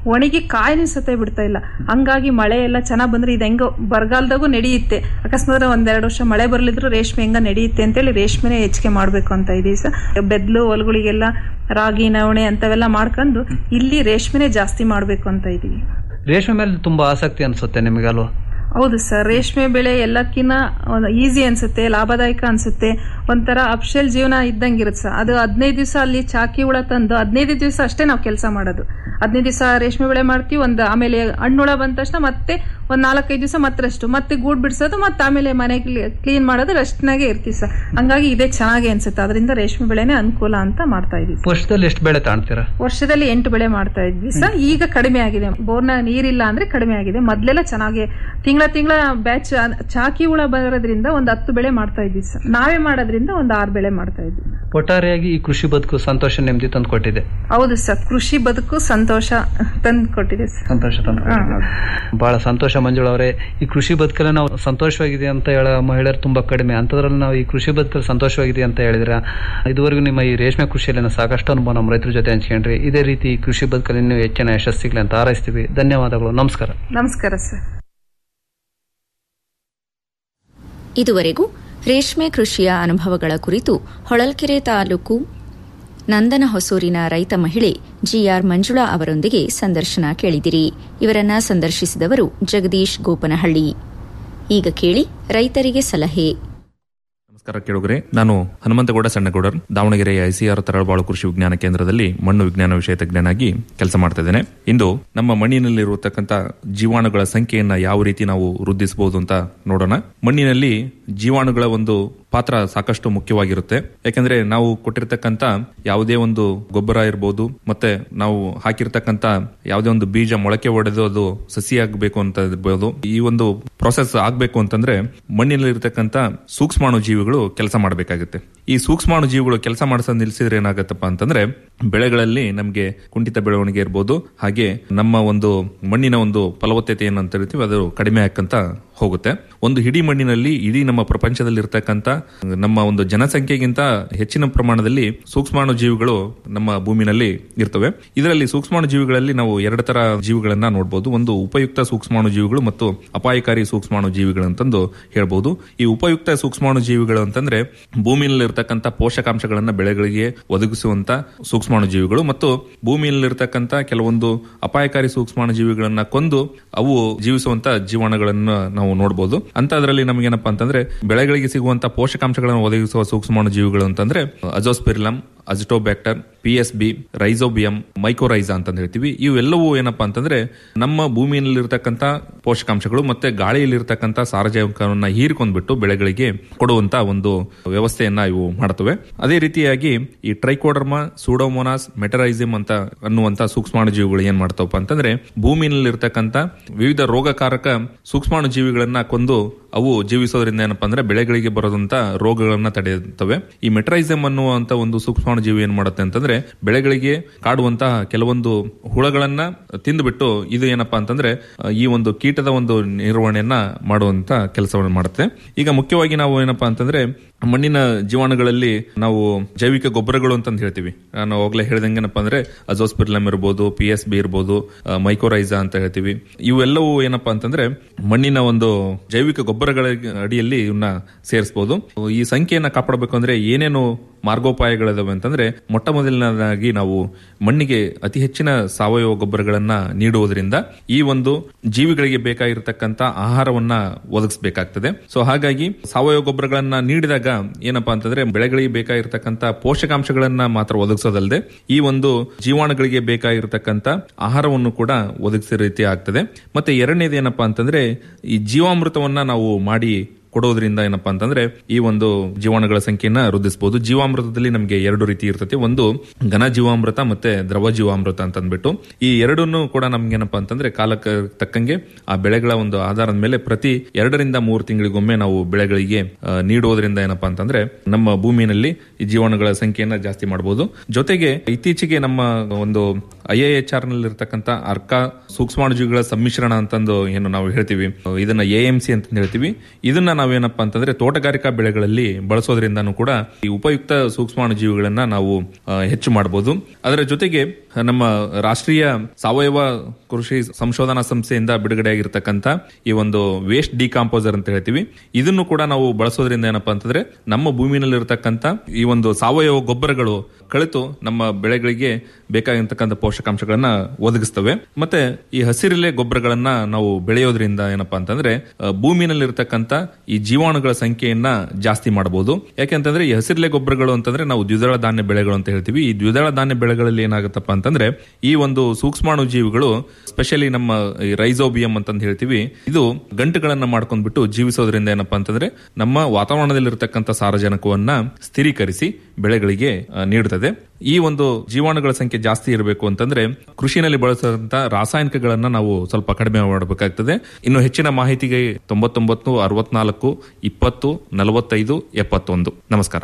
ಒಣಗಿ ಕಾಯಿನ ಸತೆ ಬಿಡ್ತಾ ಇಲ್ಲ ಹಂಗಾಗಿ ಮಳೆ ಎಲ್ಲ ಚೆನ್ನಾಗ್ ಬಂದ್ರೆ ಇದು ಹೆಂಗೋ ಬರಗಾಲದಾಗೂ ನಡೆಯುತ್ತೆ ಅಕಸ್ಮಾತ್ ಒಂದೆರಡು ವರ್ಷ ಮಳೆ ಬರ್ಲಿದ್ರು ರೇಷ್ಮೆ ಹೆಂಗ ನಡೆಯುತ್ತೆ ಅಂತೇಳಿ ರೇಷ್ಮೆನೇ ಹೆಚ್ಚಿಗೆ ಮಾಡ್ಬೇಕು ಅಂತ ಇದೀವಿ ಸರ್ ಬೆದ್ಲು ಹೊಲಗಳಿಗೆಲ್ಲ ರಾಗಿ ನವಣೆ ಅಂತವೆಲ್ಲ ಮಾಡ್ಕೊಂಡು ಇಲ್ಲಿ ರೇಷ್ಮೆನೇ ಜಾಸ್ತಿ ಮಾಡ್ಬೇಕು ಅಂತ ಇದೀವಿ ರೇಷ್ಮೆ ಮೇಲೆ ತುಂಬಾ ಆಸಕ್ತಿ ಅನ್ಸುತ್ತೆ ನಿಮಗೆ ಅಲ್ವಾ ಹೌದು ಸರ್ ರೇಷ್ಮೆ ಬೆಳೆ ಎಲ್ಲಕ್ಕಿಂತ ಈಸಿ ಅನ್ಸುತ್ತೆ ಲಾಭದಾಯಕ ಅನ್ಸುತ್ತೆ ಒಂಥರ ಅಪ್ಶಲ್ ಜೀವನ ಇದ್ದಂಗೆ ಇರುತ್ತೆ ಸರ್ ಅದು ಹದಿನೈದು ದಿವಸ ಅಲ್ಲಿ ಚಾಕಿ ಹುಳ ತಂದು ಹದಿನೈದು ದಿವಸ ಅಷ್ಟೇ ನಾವು ಕೆಲಸ ಮಾಡೋದು ಹದಿನೈದು ದಿವಸ ರೇಷ್ಮೆ ಬೆಳೆ ಮಾಡ್ತೀವಿ ಒಂದು ಆಮೇಲೆ ಹಣ್ಣುಳ ಬಂದ ತಕ್ಷಣ ಮತ್ತೆ ಒಂದ್ ನಾಲ್ಕೈದು ದಿವಸ ಮತ್ತಷ್ಟು ಮತ್ತೆ ಗೂಡ್ ಬಿಡಿಸೋದು ಮತ್ತೆ ಆಮೇಲೆ ಮನೆ ಕ್ಲೀನ್ ಮಾಡೋದು ರೆಸ್ಟ್ನಾಗೆ ಇರ್ತೀವಿ ಸರ್ ಹಂಗಾಗಿ ಇದೇ ಚೆನ್ನಾಗಿ ಅನ್ಸುತ್ತೆ ಅದರಿಂದ ರೇಷ್ಮೆ ಬೆಳೆನೇ ಅನುಕೂಲ ಅಂತ ಮಾಡ್ತಾ ಇದೀವಿ ವರ್ಷದಲ್ಲಿ ಎಷ್ಟು ಬೆಳೆ ತಾಣ್ತೀರಾ ವರ್ಷದಲ್ಲಿ ಎಂಟು ಬೆಳೆ ಮಾಡ್ತಾ ಇದ್ವಿ ಸರ್ ಈಗ ಕಡಿಮೆ ಆಗಿದೆ ಬೋರ್ನ ನೀರಿಲ್ಲ ಅಂದ್ರೆ ಕಡಿಮೆ ಆಗಿದೆ ಮೊದ್ಲೆಲ್ಲ ಚೆನ್ನಾಗಿ ತಿಂಗಳ ತಿಂಗಳ ಬ್ಯಾಚ್ ಚಾಕಿ ಹುಳ ಬರೋದ್ರಿಂದ ಒಂದು ಹತ್ತು ಬೆಳೆ ಮಾಡ್ತಾ ಇದ್ವಿ ಸರ್ ನಾವೇ ಮಾಡೋದ್ರಿಂದ ಒಂದು ಆರು ಬೆಳೆ ಮಾಡ್ತಾ ಇದ್ವಿ ಒಟ್ಟಾರೆಯಾಗಿ ಈ ಕೃಷಿ ಬದುಕು ಸಂತೋಷ ನೆಮ್ಮದಿ ತಂದು ಕೊಟ್ಟಿದೆ ಹೌದು ಸರ್ ಕೃಷಿ ಬದುಕು ಸಂತೋಷ ತಂದು ಕೊಟ್ಟಿದೆ ಸರ್ ಸಂತೋಷ ತಂದು ಬಹಳ ಸಂತೋಷ ಮಂಜುಳ ಅವರೇ ಈ ಕೃಷಿ ಬದುಕಲ್ಲಿ ನಾವು ಸಂತೋಷವಾಗಿದೆ ಅಂತ ಹೇಳೋ ಮಹಿಳೆಯರು ತುಂಬಾ ಕಡಿಮೆ ಅಂತದ್ರಲ್ಲಿ ನಾವು ಈ ಕೃಷಿ ಬದುಕಲ್ಲಿ ಸಂತೋಷವಾಗಿದೆ ಅಂತ ಹೇಳಿದ್ರೆ ಇದುವರೆಗೂ ನಿಮ್ಮ ಈ ರೇಷ್ಮೆ ಕೃಷಿಯಲ್ಲಿ ಸಾಕಷ್ಟು ಅನುಭವ ನಮ್ಮ ರೈತರ ಜೊತೆ ಹಂಚ್ಕೊಂಡ್ರಿ ಇದೇ ರೀತಿ ಈ ಕೃಷಿ ಬದುಕಲ್ಲಿ ಇನ್ನೂ ಹೆಚ್ಚಿನ ಯಶಸ್ಸಿಗ್ಲಿ ಅಂತ ಹಾರೈಸ್ತೀವಿ ಧನ್ಯವಾದಗಳು ನಮಸ್ಕಾರ ನಮಸ್ಕಾರ ಸರ್ ಇದುವರೆಗೂ ರೇಷ್ಮೆ ಕೃಷಿಯ ಅನುಭವಗಳ ಕುರಿತು ಹೊಳಲ್ಕೆರೆ ತಾಲೂಕು ನಂದನ ಹೊಸೂರಿನ ರೈತ ಮಹಿಳೆ ಜಿಆರ್ ಮಂಜುಳಾ ಅವರೊಂದಿಗೆ ಸಂದರ್ಶನ ಕೇಳಿದಿರಿ ಇವರನ್ನ ಸಂದರ್ಶಿಸಿದವರು ಜಗದೀಶ್ ಗೋಪನಹಳ್ಳಿ ಈಗ ಕೇಳಿ ರೈತರಿಗೆ ಸಲಹೆ ನಮಸ್ಕಾರ ಕೇಳುಗರೆ ನಾನು ಹನುಮಂತಗೌಡ ಸಣ್ಣಗೌಡರ್ ದಾವಣಗೆರೆಯ ಐಸಿಆರ್ ತರಳಬಾಳು ಕೃಷಿ ವಿಜ್ಞಾನ ಕೇಂದ್ರದಲ್ಲಿ ಮಣ್ಣು ವಿಜ್ಞಾನ ವಿಷಯ ತಜ್ಞನಾಗಿ ಕೆಲಸ ಮಾಡ್ತಾ ಇದ್ದೇನೆ ಇಂದು ನಮ್ಮ ಮಣ್ಣಿನಲ್ಲಿರುವತಕ್ಕಂಥ ಜೀವಾಣುಗಳ ಸಂಖ್ಯೆಯನ್ನ ಯಾವ ರೀತಿ ನಾವು ವೃದ್ಧಿಸಬಹುದು ಅಂತ ನೋಡೋಣ ಮಣ್ಣಿನಲ್ಲಿ ಜೀವಾಣುಗಳ ಒಂದು ಪಾತ್ರ ಸಾಕಷ್ಟು ಮುಖ್ಯವಾಗಿರುತ್ತೆ ಯಾಕಂದ್ರೆ ನಾವು ಕೊಟ್ಟಿರ್ತಕ್ಕಂಥ ಯಾವುದೇ ಒಂದು ಗೊಬ್ಬರ ಇರಬಹುದು ಮತ್ತೆ ನಾವು ಹಾಕಿರ್ತಕ್ಕಂಥ ಯಾವುದೇ ಒಂದು ಬೀಜ ಮೊಳಕೆ ಒಡೆದು ಅದು ಸಸಿ ಆಗಬೇಕು ಅಂತ ಇರ್ಬೋದು ಈ ಒಂದು ಪ್ರೊಸೆಸ್ ಆಗ್ಬೇಕು ಅಂತಂದ್ರೆ ಮಣ್ಣಿನಲ್ಲಿರ್ತಕ್ಕಂಥ ಸೂಕ್ಷ್ಮಾಣು ಜೀವಿಗಳು ಕೆಲಸ ಮಾಡಬೇಕಾಗುತ್ತೆ ಈ ಸೂಕ್ಷ್ಮಾಣು ಜೀವಿಗಳು ಕೆಲಸ ಮಾಡಿಸೋದು ನಿಲ್ಸಿದ್ರೆ ಏನಾಗತ್ತಪ್ಪ ಅಂತಂದ್ರೆ ಬೆಳೆಗಳಲ್ಲಿ ನಮಗೆ ಕುಂಠಿತ ಬೆಳವಣಿಗೆ ಇರ್ಬೋದು ಹಾಗೆ ನಮ್ಮ ಒಂದು ಮಣ್ಣಿನ ಒಂದು ಫಲವತ್ತತೆ ಏನಂತ ಹೇಳ್ತೀವಿ ಅದು ಕಡಿಮೆ ಆಕ್ಕಂತ ಹೋಗುತ್ತೆ ಒಂದು ಇಡೀ ಮಣ್ಣಿನಲ್ಲಿ ಇಡೀ ನಮ್ಮ ಪ್ರಪಂಚದಲ್ಲಿ ಇರ್ತಕ್ಕಂಥ ನಮ್ಮ ಒಂದು ಜನಸಂಖ್ಯೆಗಿಂತ ಹೆಚ್ಚಿನ ಪ್ರಮಾಣದಲ್ಲಿ ಸೂಕ್ಷ್ಮಾಣು ಜೀವಿಗಳು ನಮ್ಮ ಭೂಮಿನಲ್ಲಿ ಇರ್ತವೆ ಇದರಲ್ಲಿ ಸೂಕ್ಷ್ಮಾಣು ಜೀವಿಗಳಲ್ಲಿ ನಾವು ಎರಡು ತರ ಜೀವಿಗಳನ್ನ ನೋಡಬಹುದು ಒಂದು ಉಪಯುಕ್ತ ಸೂಕ್ಷ್ಮಾಣು ಜೀವಿಗಳು ಮತ್ತು ಅಪಾಯಕಾರಿ ಸೂಕ್ಷ್ಮಾಣು ಜೀವಿಗಳು ಅಂತಂದು ಹೇಳ್ಬಹುದು ಈ ಉಪಯುಕ್ತ ಸೂಕ್ಷ್ಮಾಣು ಜೀವಿಗಳು ಅಂತಂದ್ರೆ ಭೂಮಿಯಲ್ಲಿ ಇರ್ತಕ್ಕಂಥ ಪೋಷಕಾಂಶಗಳನ್ನ ಬೆಳೆಗಳಿಗೆ ಒದಗಿಸುವಂತ ಸೂಕ್ಷ್ಮಾಣು ಜೀವಿಗಳು ಮತ್ತು ಭೂಮಿಯಲ್ಲಿರ್ತಕ್ಕಂಥ ಕೆಲವೊಂದು ಅಪಾಯಕಾರಿ ಸೂಕ್ಷ್ಮಾಣು ಜೀವಿಗಳನ್ನ ಕೊಂದು ಅವು ಜೀವಿಸುವಂತ ಜೀವಾಣುಗಳನ್ನ ನಾವು ನೋಡಬಹುದು ಅಂತ ಅದರಲ್ಲಿ ನಮಗೇನಪ್ಪಾ ಅಂತಂದ್ರೆ ಬೆಳೆಗಳಿಗೆ ಸಿಗುವಂತ ಪೋಷಕಾಂಶಗಳನ್ನು ಒದಗಿಸುವ ಸೂಕ್ಷ್ಮಾಣು ಜೀವಿಗಳು ಅಂತಂದ್ರೆ azospirillum azotobacter P S B rhizobium mycorrhiza ಅಂತ ಹೇಳ್ತೀವಿ ಇವೆಲ್ಲವೂ ಏನಪ್ಪಾ ಅಂತಂದ್ರೆ ನಮ್ಮ ಭೂಮಿಯಲ್ಲಿರ್ತಕ್ಕಂಥ ಪೋಷಕಾಂಶಗಳು ಮತ್ತೆ ಗಾಳಿಯಲ್ಲಿರ್ತಕ್ಕಂಥ ಸಾರಜನಕವನ್ನ ಹೀರಿಕೊಂಡ್ಬಿಟ್ಟು ಬೆಳೆಗಳಿಗೆ ಕೊಡುವಂತ ಒಂದು ವ್ಯವಸ್ಥೆಯನ್ನ ಇವು ಮಾಡ್ತವೆ ಅದೇ ರೀತಿಯಾಗಿ ಈ ಟ್ರೈಕೋಡರ್ಮಾ ಸೂಡೋಮೋನಾಸ್ ಮೆಟರೈಸಿಮ್ ಅಂತ ಅನ್ನುವಂತ ಸೂಕ್ಷ್ಮಾಣು ಜೀವಿಗಳು ಏನ್ ಮಾಡ್ತಾವಪ್ಪ ಅಂತಂದ್ರೆ ಭೂಮಿಯಲ್ಲಿರ್ತಕ್ಕಂಥ ವಿವಿಧ ರೋಗಕಾರಕ ಸೂಕ್ಷ್ಮಾಣು ಜೀವಿಗಳನ್ನ ಕೊಂದು ಅವು ಜೀವಿಸೋದ್ರಿಂದ ಏನಪ್ಪಾ ಅಂದ್ರೆ ಬೆಳೆಗಳಿಗೆ ಬರೋದಂತ ರೋಗಗಳನ್ನ ತಡೆಯುತ್ತವೆ ಈ ಮೆಟ್ರೈಸಮ್ ಅನ್ನುವಂತ ಒಂದು ಸೂಕ್ಷ್ಮಾಣು ಜೀವಿ ಏನ್ ಮಾಡುತ್ತೆ ಅಂತಂದ್ರೆ ಬೆಳೆಗಳಿಗೆ ಕಾಡುವಂತಹ ಕೆಲವೊಂದು ಹುಳಗಳನ್ನ ತಿಂದುಬಿಟ್ಟು ಇದು ಏನಪ್ಪಾ ಅಂತಂದ್ರೆ ಅಹ್, ಈ ಒಂದು ಕೀಟದ ಒಂದು ನಿರ್ವಹಣೆಯನ್ನ ಮಾಡುವಂತ ಕೆಲಸವನ್ನು ಮಾಡುತ್ತೆ ಈಗ ಮುಖ್ಯವಾಗಿ ನಾವು ಏನಪ್ಪಾ ಅಂತಂದ್ರೆ ಮಣ್ಣಿನ ಜೀವಾಣುಗಳಲ್ಲಿ ನಾವು ಜೈವಿಕ ಗೊಬ್ಬರಗಳು ಅಂತಂದು ಹೇಳ್ತೀವಿ ನಾನು ಹೋಗ್ಲೇ ಹೇಳ್ದಂಗೆ ಏನಪ್ಪಾ ಅಂದ್ರೆ ಅಜೋಸ್ಪಿರ್ಲಮ್ ಇರ್ಬೋದು ಪಿ ಎಸ್ ಬಿ ಇರ್ಬೋದು ಅಹ್, ಮೈಕೋರೈಸಾ ಅಂತ ಹೇಳ್ತೀವಿ ಇವೆಲ್ಲವೂ ಏನಪ್ಪಾ ಅಂತಂದ್ರೆ ಮಣ್ಣಿನ ಒಂದು ಜೈವಿಕ ಗೊಬ್ಬರಗಳ ಅಡಿಯಲ್ಲಿ ಇವನ್ನ ಸೇರಿಸಬಹುದು ಈ ಸಂಖ್ಯೆಯನ್ನ ಕಾಪಾಡಬೇಕು ಅಂದ್ರೆ ಏನೇನು ಮಾರ್ಗೋಪಾಯಗಳಿದಾವೆ ಅಂತಂದ್ರೆ ಮೊಟ್ಟ ಮೊದಲನೇದಾಗಿ ನಾವು ಮಣ್ಣಿಗೆ ಅತಿ ಹೆಚ್ಚಿನ ಸಾವಯವ ಗೊಬ್ಬರಗಳನ್ನ ನೀಡುವುದರಿಂದ ಈ ಒಂದು ಜೀವಿಗಳಿಗೆ ಬೇಕಾಗಿರತಕ್ಕಂತ ಆಹಾರವನ್ನ ಒದಗಿಸಬೇಕಾಗ್ತದೆ ಸೊ ಹಾಗಾಗಿ ಸಾವಯವ ಗೊಬ್ಬರಗಳನ್ನ ನೀಡಿದಾಗ ಏನಪ್ಪಾ ಅಂತಂದ್ರೆ ಬೆಳೆಗಳಿಗೆ ಬೇಕಾಗಿರ್ತಕ್ಕಂತ ಪೋಷಕಾಂಶಗಳನ್ನ ಮಾತ್ರ ಒದಗಿಸೋದಲ್ಲದೆ ಈ ಒಂದು ಜೀವಾಣುಗಳಿಗೆ ಬೇಕಾಗಿರ್ತಕ್ಕಂತ ಆಹಾರವನ್ನು ಕೂಡ ಒದಗಿಸೋ ರೀತಿ ಆಗ್ತದೆ ಮತ್ತೆ ಎರಡನೇದು ಏನಪ್ಪಾ ಅಂತಂದ್ರೆ ಈ ಜೀವಾಮೃತವನ್ನ ನಾವು ಮಾಡಿ ಕೊಡೋದ್ರಿಂದ ಏನಪ್ಪಾ ಅಂತಂದ್ರೆ ಈ ಒಂದು ಜೀವಾಣುಗಳ ಸಂಖ್ಯೆಯನ್ನ ವೃದ್ಧಿಸಬಹುದು ಜೀವಾಮೃತದಲ್ಲಿ ನಮಗೆ ಎರಡು ರೀತಿ ಇರ್ತದೆ ಒಂದು ಘನ ಜೀವಾಮೃತ ಮತ್ತೆ ದ್ರವ ಜೀವಾಮೃತ ಅಂತ ಅಂದ್ಬಿಟ್ಟು ಈ ಎರಡನ್ನು ಕೂಡ ನಮ್ಗೆ ಏನಪ್ಪಾ ಅಂತಂದ್ರೆ ಕಾಲಕ್ಕೆ ತಕ್ಕಂಗೆ ಆ ಬೆಳೆಗಳ ಒಂದು ಆಧಾರದ ಮೇಲೆ ಪ್ರತಿ ಎರಡರಿಂದ ಮೂರು ತಿಂಗಳಿಗೊಮ್ಮೆ ನಾವು ಬೆಳೆಗಳಿಗೆ ಆ, ನೀಡುವುದರಿಂದ ಏನಪ್ಪಾ ಅಂತಂದ್ರೆ ನಮ್ಮ ಭೂಮಿಯಲ್ಲಿ ಈ ಜೀವಾಣುಗಳ ಸಂಖ್ಯೆಯನ್ನ ಜಾಸ್ತಿ ಮಾಡಬಹುದು ಜೊತೆಗೆ ಇತ್ತೀಚೆಗೆ ನಮ್ಮ ಒಂದು ಐ ಎ ಎಚ್ ಆರ್ ನಲ್ಲಿ ಇರತಕ್ಕಂತ ಅರ್ಕ ಸೂಕ್ಷ್ಮಾಣುಜೀವಿಗಳ ಸಮ್ಮಿಶ್ರಣ ಅಂತಂದು ಏನು ನಾವು ಹೇಳ್ತೀವಿ ಇದನ್ನ ಎ ಎಂ ಸಿ ಅಂತ ಹೇಳ್ತೀವಿ ಇದನ್ನ ನಾವೇನಪ್ಪಾ ಅಂತಂದ್ರೆ ತೋಟಗಾರಿಕಾ ಬೆಳೆಗಳಲ್ಲಿ ಬಳಸೋದ್ರಿಂದನೂ ಕೂಡ ಈ ಉಪಯುಕ್ತ ಸೂಕ್ಷ್ಮಾಣುಜೀವಿಗಳನ್ನ ನಾವು ಆ, ಹೆಚ್ಚು ಮಾಡಬಹುದು ಅದರ ಜೊತೆಗೆ ನಮ್ಮ ರಾಷ್ಟ್ರೀಯ ಸಾವಯವ ಕೃಷಿ ಸಂಶೋಧನಾ ಸಂಸ್ಥೆಯಿಂದ ಬಿಡುಗಡೆಯಾಗಿರ್ತಕ್ಕಂಥ ಈ ಒಂದು ವೇಸ್ಟ್ ಡಿಕಾಂಪೋಸರ್ ಅಂತ ಹೇಳ್ತೀವಿ ಇದನ್ನು ಕೂಡ ನಾವು ಬಳಸೋದ್ರಿಂದ ಏನಪ್ಪಾ ಅಂತಂದ್ರೆ ನಮ್ಮ ಭೂಮಿನಲ್ಲಿ ಇರತಕ್ಕಂತ ಈ ಒಂದು ಸಾವಯವ ಗೊಬ್ಬರಗಳು ಕಳಿತು ನಮ್ಮ ಬೆಳೆಗಳಿಗೆ ಬೇಕಾಗಿರ್ತಕ್ಕಂಥ ಪೋಷಕಾಂಶಗಳನ್ನ ಒದಗಿಸ್ತವೆ ಮತ್ತೆ ಈ ಹಸಿರೆಲೆ ಗೊಬ್ಬರಗಳನ್ನ ನಾವು ಬೆಳೆಯೋದ್ರಿಂದ ಏನಪ್ಪಾ ಅಂತಂದ್ರೆ ಆ, ಭೂಮಿನಲ್ಲಿರ್ತಕ್ಕಂಥ ಈ ಜೀವಾಣುಗಳ ಸಂಖ್ಯೆಯನ್ನ ಜಾಸ್ತಿ ಮಾಡಬಹುದು ಯಾಕೆಂತಂದ್ರೆ ಈ ಹಸಿರೆಲೆ ಗೊಬ್ಬರಗಳು ಅಂತಂದ್ರೆ ನಾವು ದ್ವಿದಳ ಧಾನ್ಯ ಬೆಳೆಗಳು ಅಂತ ಹೇಳ್ತೀವಿ ಈ ದ್ವಿದಳ ಧಾನ್ಯ ಬೆಳೆಗಳಲ್ಲಿ ಏನಾಗುತ್ತಪ್ಪ ಅಂತಂದ್ರೆ ಈ ಒಂದು ಸೂಕ್ಷ್ಮಾಣು ಜೀವಿಗಳು ಸ್ಪೆಷಲಿ ನಮ್ಮ ಈ ರೈಸೋಬಿಯಂ ಅಂತಂದು ಹೇಳ್ತೀವಿ ಇದು ಗಂಟುಗಳನ್ನ ಮಾಡ್ಕೊಂಡ್ಬಿಟ್ಟು ಜೀವಿಸೋದ್ರಿಂದ ಏನಪ್ಪಾ ಅಂತಂದ್ರೆ ನಮ್ಮ ವಾತಾವರಣದಲ್ಲಿರ್ತಕ್ಕಂಥ ಸಾರಜನಕವನ್ನ ಸ್ಥಿರೀಕರಿಸಿ ಬೆಳೆಗಳಿಗೆ ಆ, ನೀಡುತ್ತದೆ ಈ ಒಂದು ಜೀವಾಣುಗಳ ಸಂಖ್ಯೆ ಜಾಸ್ತಿ ಇರಬೇಕು ಅಂತಂದ್ರೆ ಕೃಷಿನಲ್ಲಿ ಬಳಸುವಂತ ರಾಸಾಯನಿಕಗಳನ್ನ ನಾವು ಸ್ವಲ್ಪ ಕಡಿಮೆ ಮಾಡಬೇಕಾಗ್ತದೆ ಇನ್ನು ಹೆಚ್ಚಿನ ಮಾಹಿತಿಗೆ ತೊಂಬತ್ತೊಂಬತ್ತು ಅರವತ್ನಾಲ್ಕು ಇಪ್ಪತ್ತು ನಲವತ್ತೈದು ಎಪ್ಪತ್ತೊಂದು ನಮಸ್ಕಾರ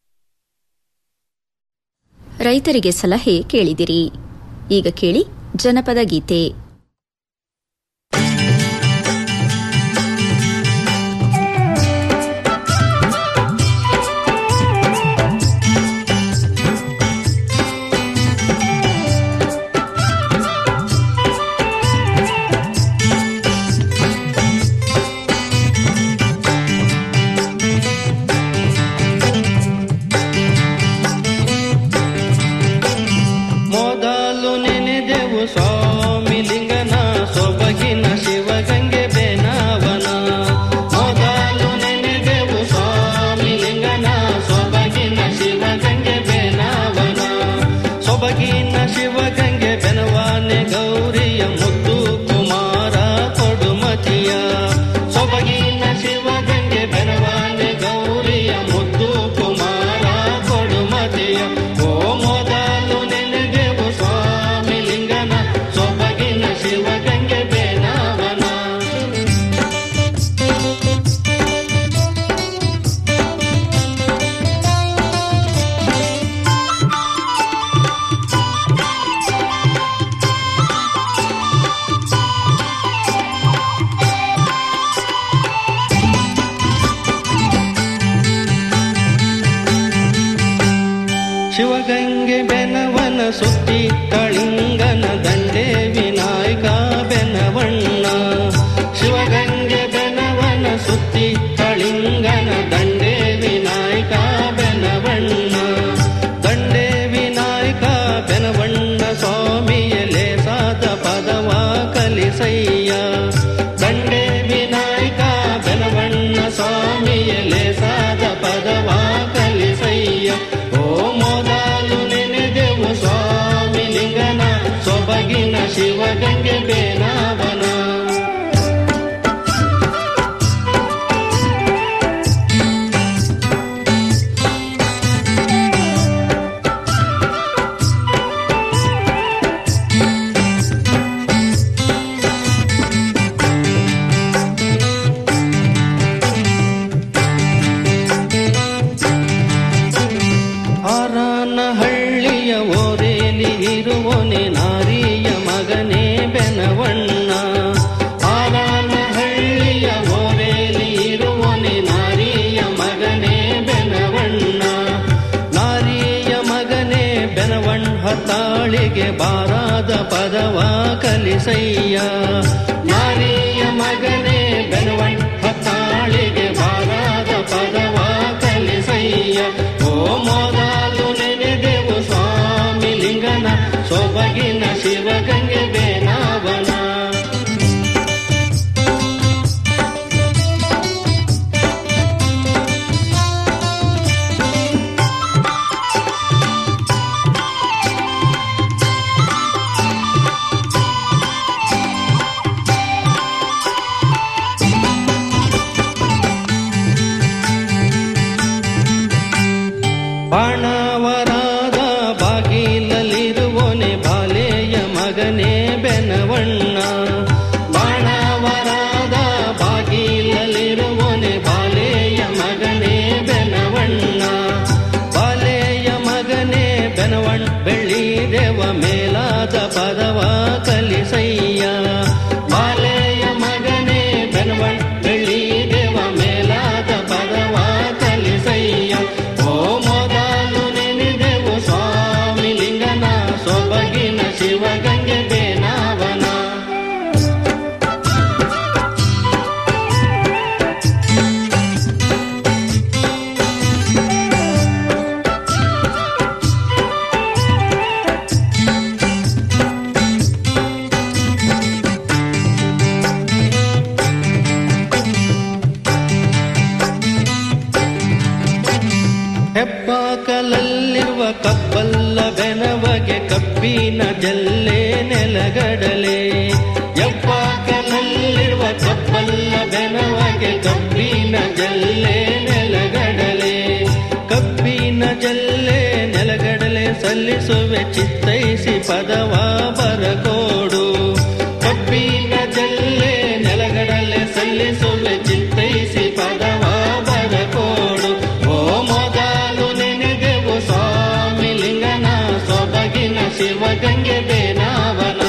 ರೈತರಿಗೆ ಸಲಹೆ ಕೇಳಿದಿರಿ ಈಗ ಕೇಳಿ ಜನಪದ ಗೀತೆ ಮೊದಲು ನೆನೆದೆವು ಸ್ವಾಮಿ ಲಿಂಗನ ಸೊಬಗಿನ ಶಿವಗಂಗೆ ಬೇನಾವನ ಮೊದಲು ನೆನೆದೆವು ಸ್ವಾಮಿ ಲಿಂಗನ ಸೊಬಗಿನ ಶಿವಗಂಗೆ ಬೇನಾವನ ಸೊಬಗಿನ ಶಿವಗಂಗೆ ಬೆನವಾನೆ ಗೌರಿಯ ಮುದ್ದು ಕುಮಾರ ಕೊಡುಮತಿಯ ಸೊಬಗಿನ ಶಿವಗಂಗೆ ಬೆನವಾನೆ ಗೌರಿಯ ಮುದ್ದು ಕುಮಾರ ಕೊಡುಮತಿಯ ಓ ಮೊದಲು ನೆನೆದೆವು ಸ್ವಾಮಿ ಲಿಂಗನ ಸೊಬಗಿನ ಶಿವಗಂಗೆ ಬೇನಾವನ ಶಿವಗಂಗೆ ಬೆನವನ ಸುತ್ತಿ ಕಳಿಂಗನ ದಂಡೆ ವಿನಾಯಕ ಬೆನವಣ್ಣ ಶಿವಗಂಗೆ ಬೆನವನ ಸುತ್ತಿ ಕಳಿಂಗನ ದಂಡೆ ವಿನಾಯಕ ಬೆನವಣ್ಣ ದಂಡೆ ವಿನಾಯಕ ಬೆನವಣ್ಣ ಸ್ವಾಮಿಯಲೆ ಸಾದ ಪದವ ಕಲಿಸಯ್ಯ ದಂಡೆ ವಿನಾಯಕ ಬೆನವಣ್ಣ ಸ್ವಾಮಿಯಲೆ ಸಾದ ಪದವ ಕಲಿಸಯ್ಯ ಓ ಮೊದಲು ನೆನೆದೆವು ಸ್ವಾಮಿ ಲಿಂಗನ ಸೊಬಗಿನ ಶಿವಗಂಗೆ ಬೇನಾವನ ಆರಾನ ಹಳ್ಳಿಯ ಓರೇಲಿ ಇರುವನೆ ನಾರಿಯ ಮಗನೇ ಬೆನವಣ್ಣ ಆರಾನ ಹಳ್ಳಿಯ ಓರೇಲಿ ಇರುವನೆ ನಾರಿಯ ಮಗನೇ ಬೆನವಣ್ಣ ನಾರಿಯ ಮಗನೇ ಬೆನವಣ್ಣ ಹತ್ತಾಳಿಗೆ ಬಾರಾದ ಪದವ ಕಲಿಸಯ್ಯ ನಾರಿಯ ಮಗನೇ ಬೆನವಣ್ಣ ಹತ್ತಾಳಿಗೆ ಬಾರಾದ ಪದವ ಕಲಿಸಯ್ಯ ಓ ಮೊದಲು ನೆನೆದೆವು ಸ್ವಾಮಿ ಲಿಂಗನ ಸೊಬಗಿನ ಶಿವಗಂಗೆ ಬೇನಾವನ ಬಾಣವರಾದ ಬಾಗಿಲಲ್ಲಿರುವನೆ ಬಾಲೆಯ ಮಗನೇ ಬೆನವಣ್ಣ ಬಾಣವರಾದ ಬಾಗಿಲಲ್ಲಿರುವನೆ ಬಾಲೆಯ ಮಗನೇ ಬೆನವಣ್ಣ ಬಾಲೆಯ ಮಗನೇ ಬೆನವಣ್ಣ ಬೆಳ್ಳಿ ದೇವ ಮೇಲಾದ ಕಲ್ಲಲ್ಲಿರುವ ಕಪ್ಪಲ್ಲ ಬೆನವಗೆ ಕಬ್ಬಿನ ಜಲ್ಲೆ ನೆಲಗಡಲೆ ಯಪ್ಪ ಕಲ್ಲಲ್ಲಿರುವ ಕಪ್ಪಲ್ಲ ಬೆನವಗೆ ಕಬ್ಬಿನ ಜಲ್ಲೆ ನೆಲಗಡಲೆ ಕಬ್ಬಿನ ಜಲ್ಲೆ ನೆಲಗಡಲೆ ಸಲ್ಲಿಸುವೆ ಚಿತ್ತೈಸಿ ಪದವ ಬರಕೋಡು ಕಬ್ಬಿನ ಜಲ್ಲೆ ನೆಲಗಡಲೆ ಸಲ್ಲಿಸುವೆ ಚಿತ್ತೈಸಿ ಪದವ ಬರಕೋಡು ಓ ಮೊದಲು ನೆನೆದೆವು ಸ್ವಾಮಿ ಲಿಂಗನ ಸೊಬಗಿನ ಶಿವಗಂಗೆ ಬೇನಾವನ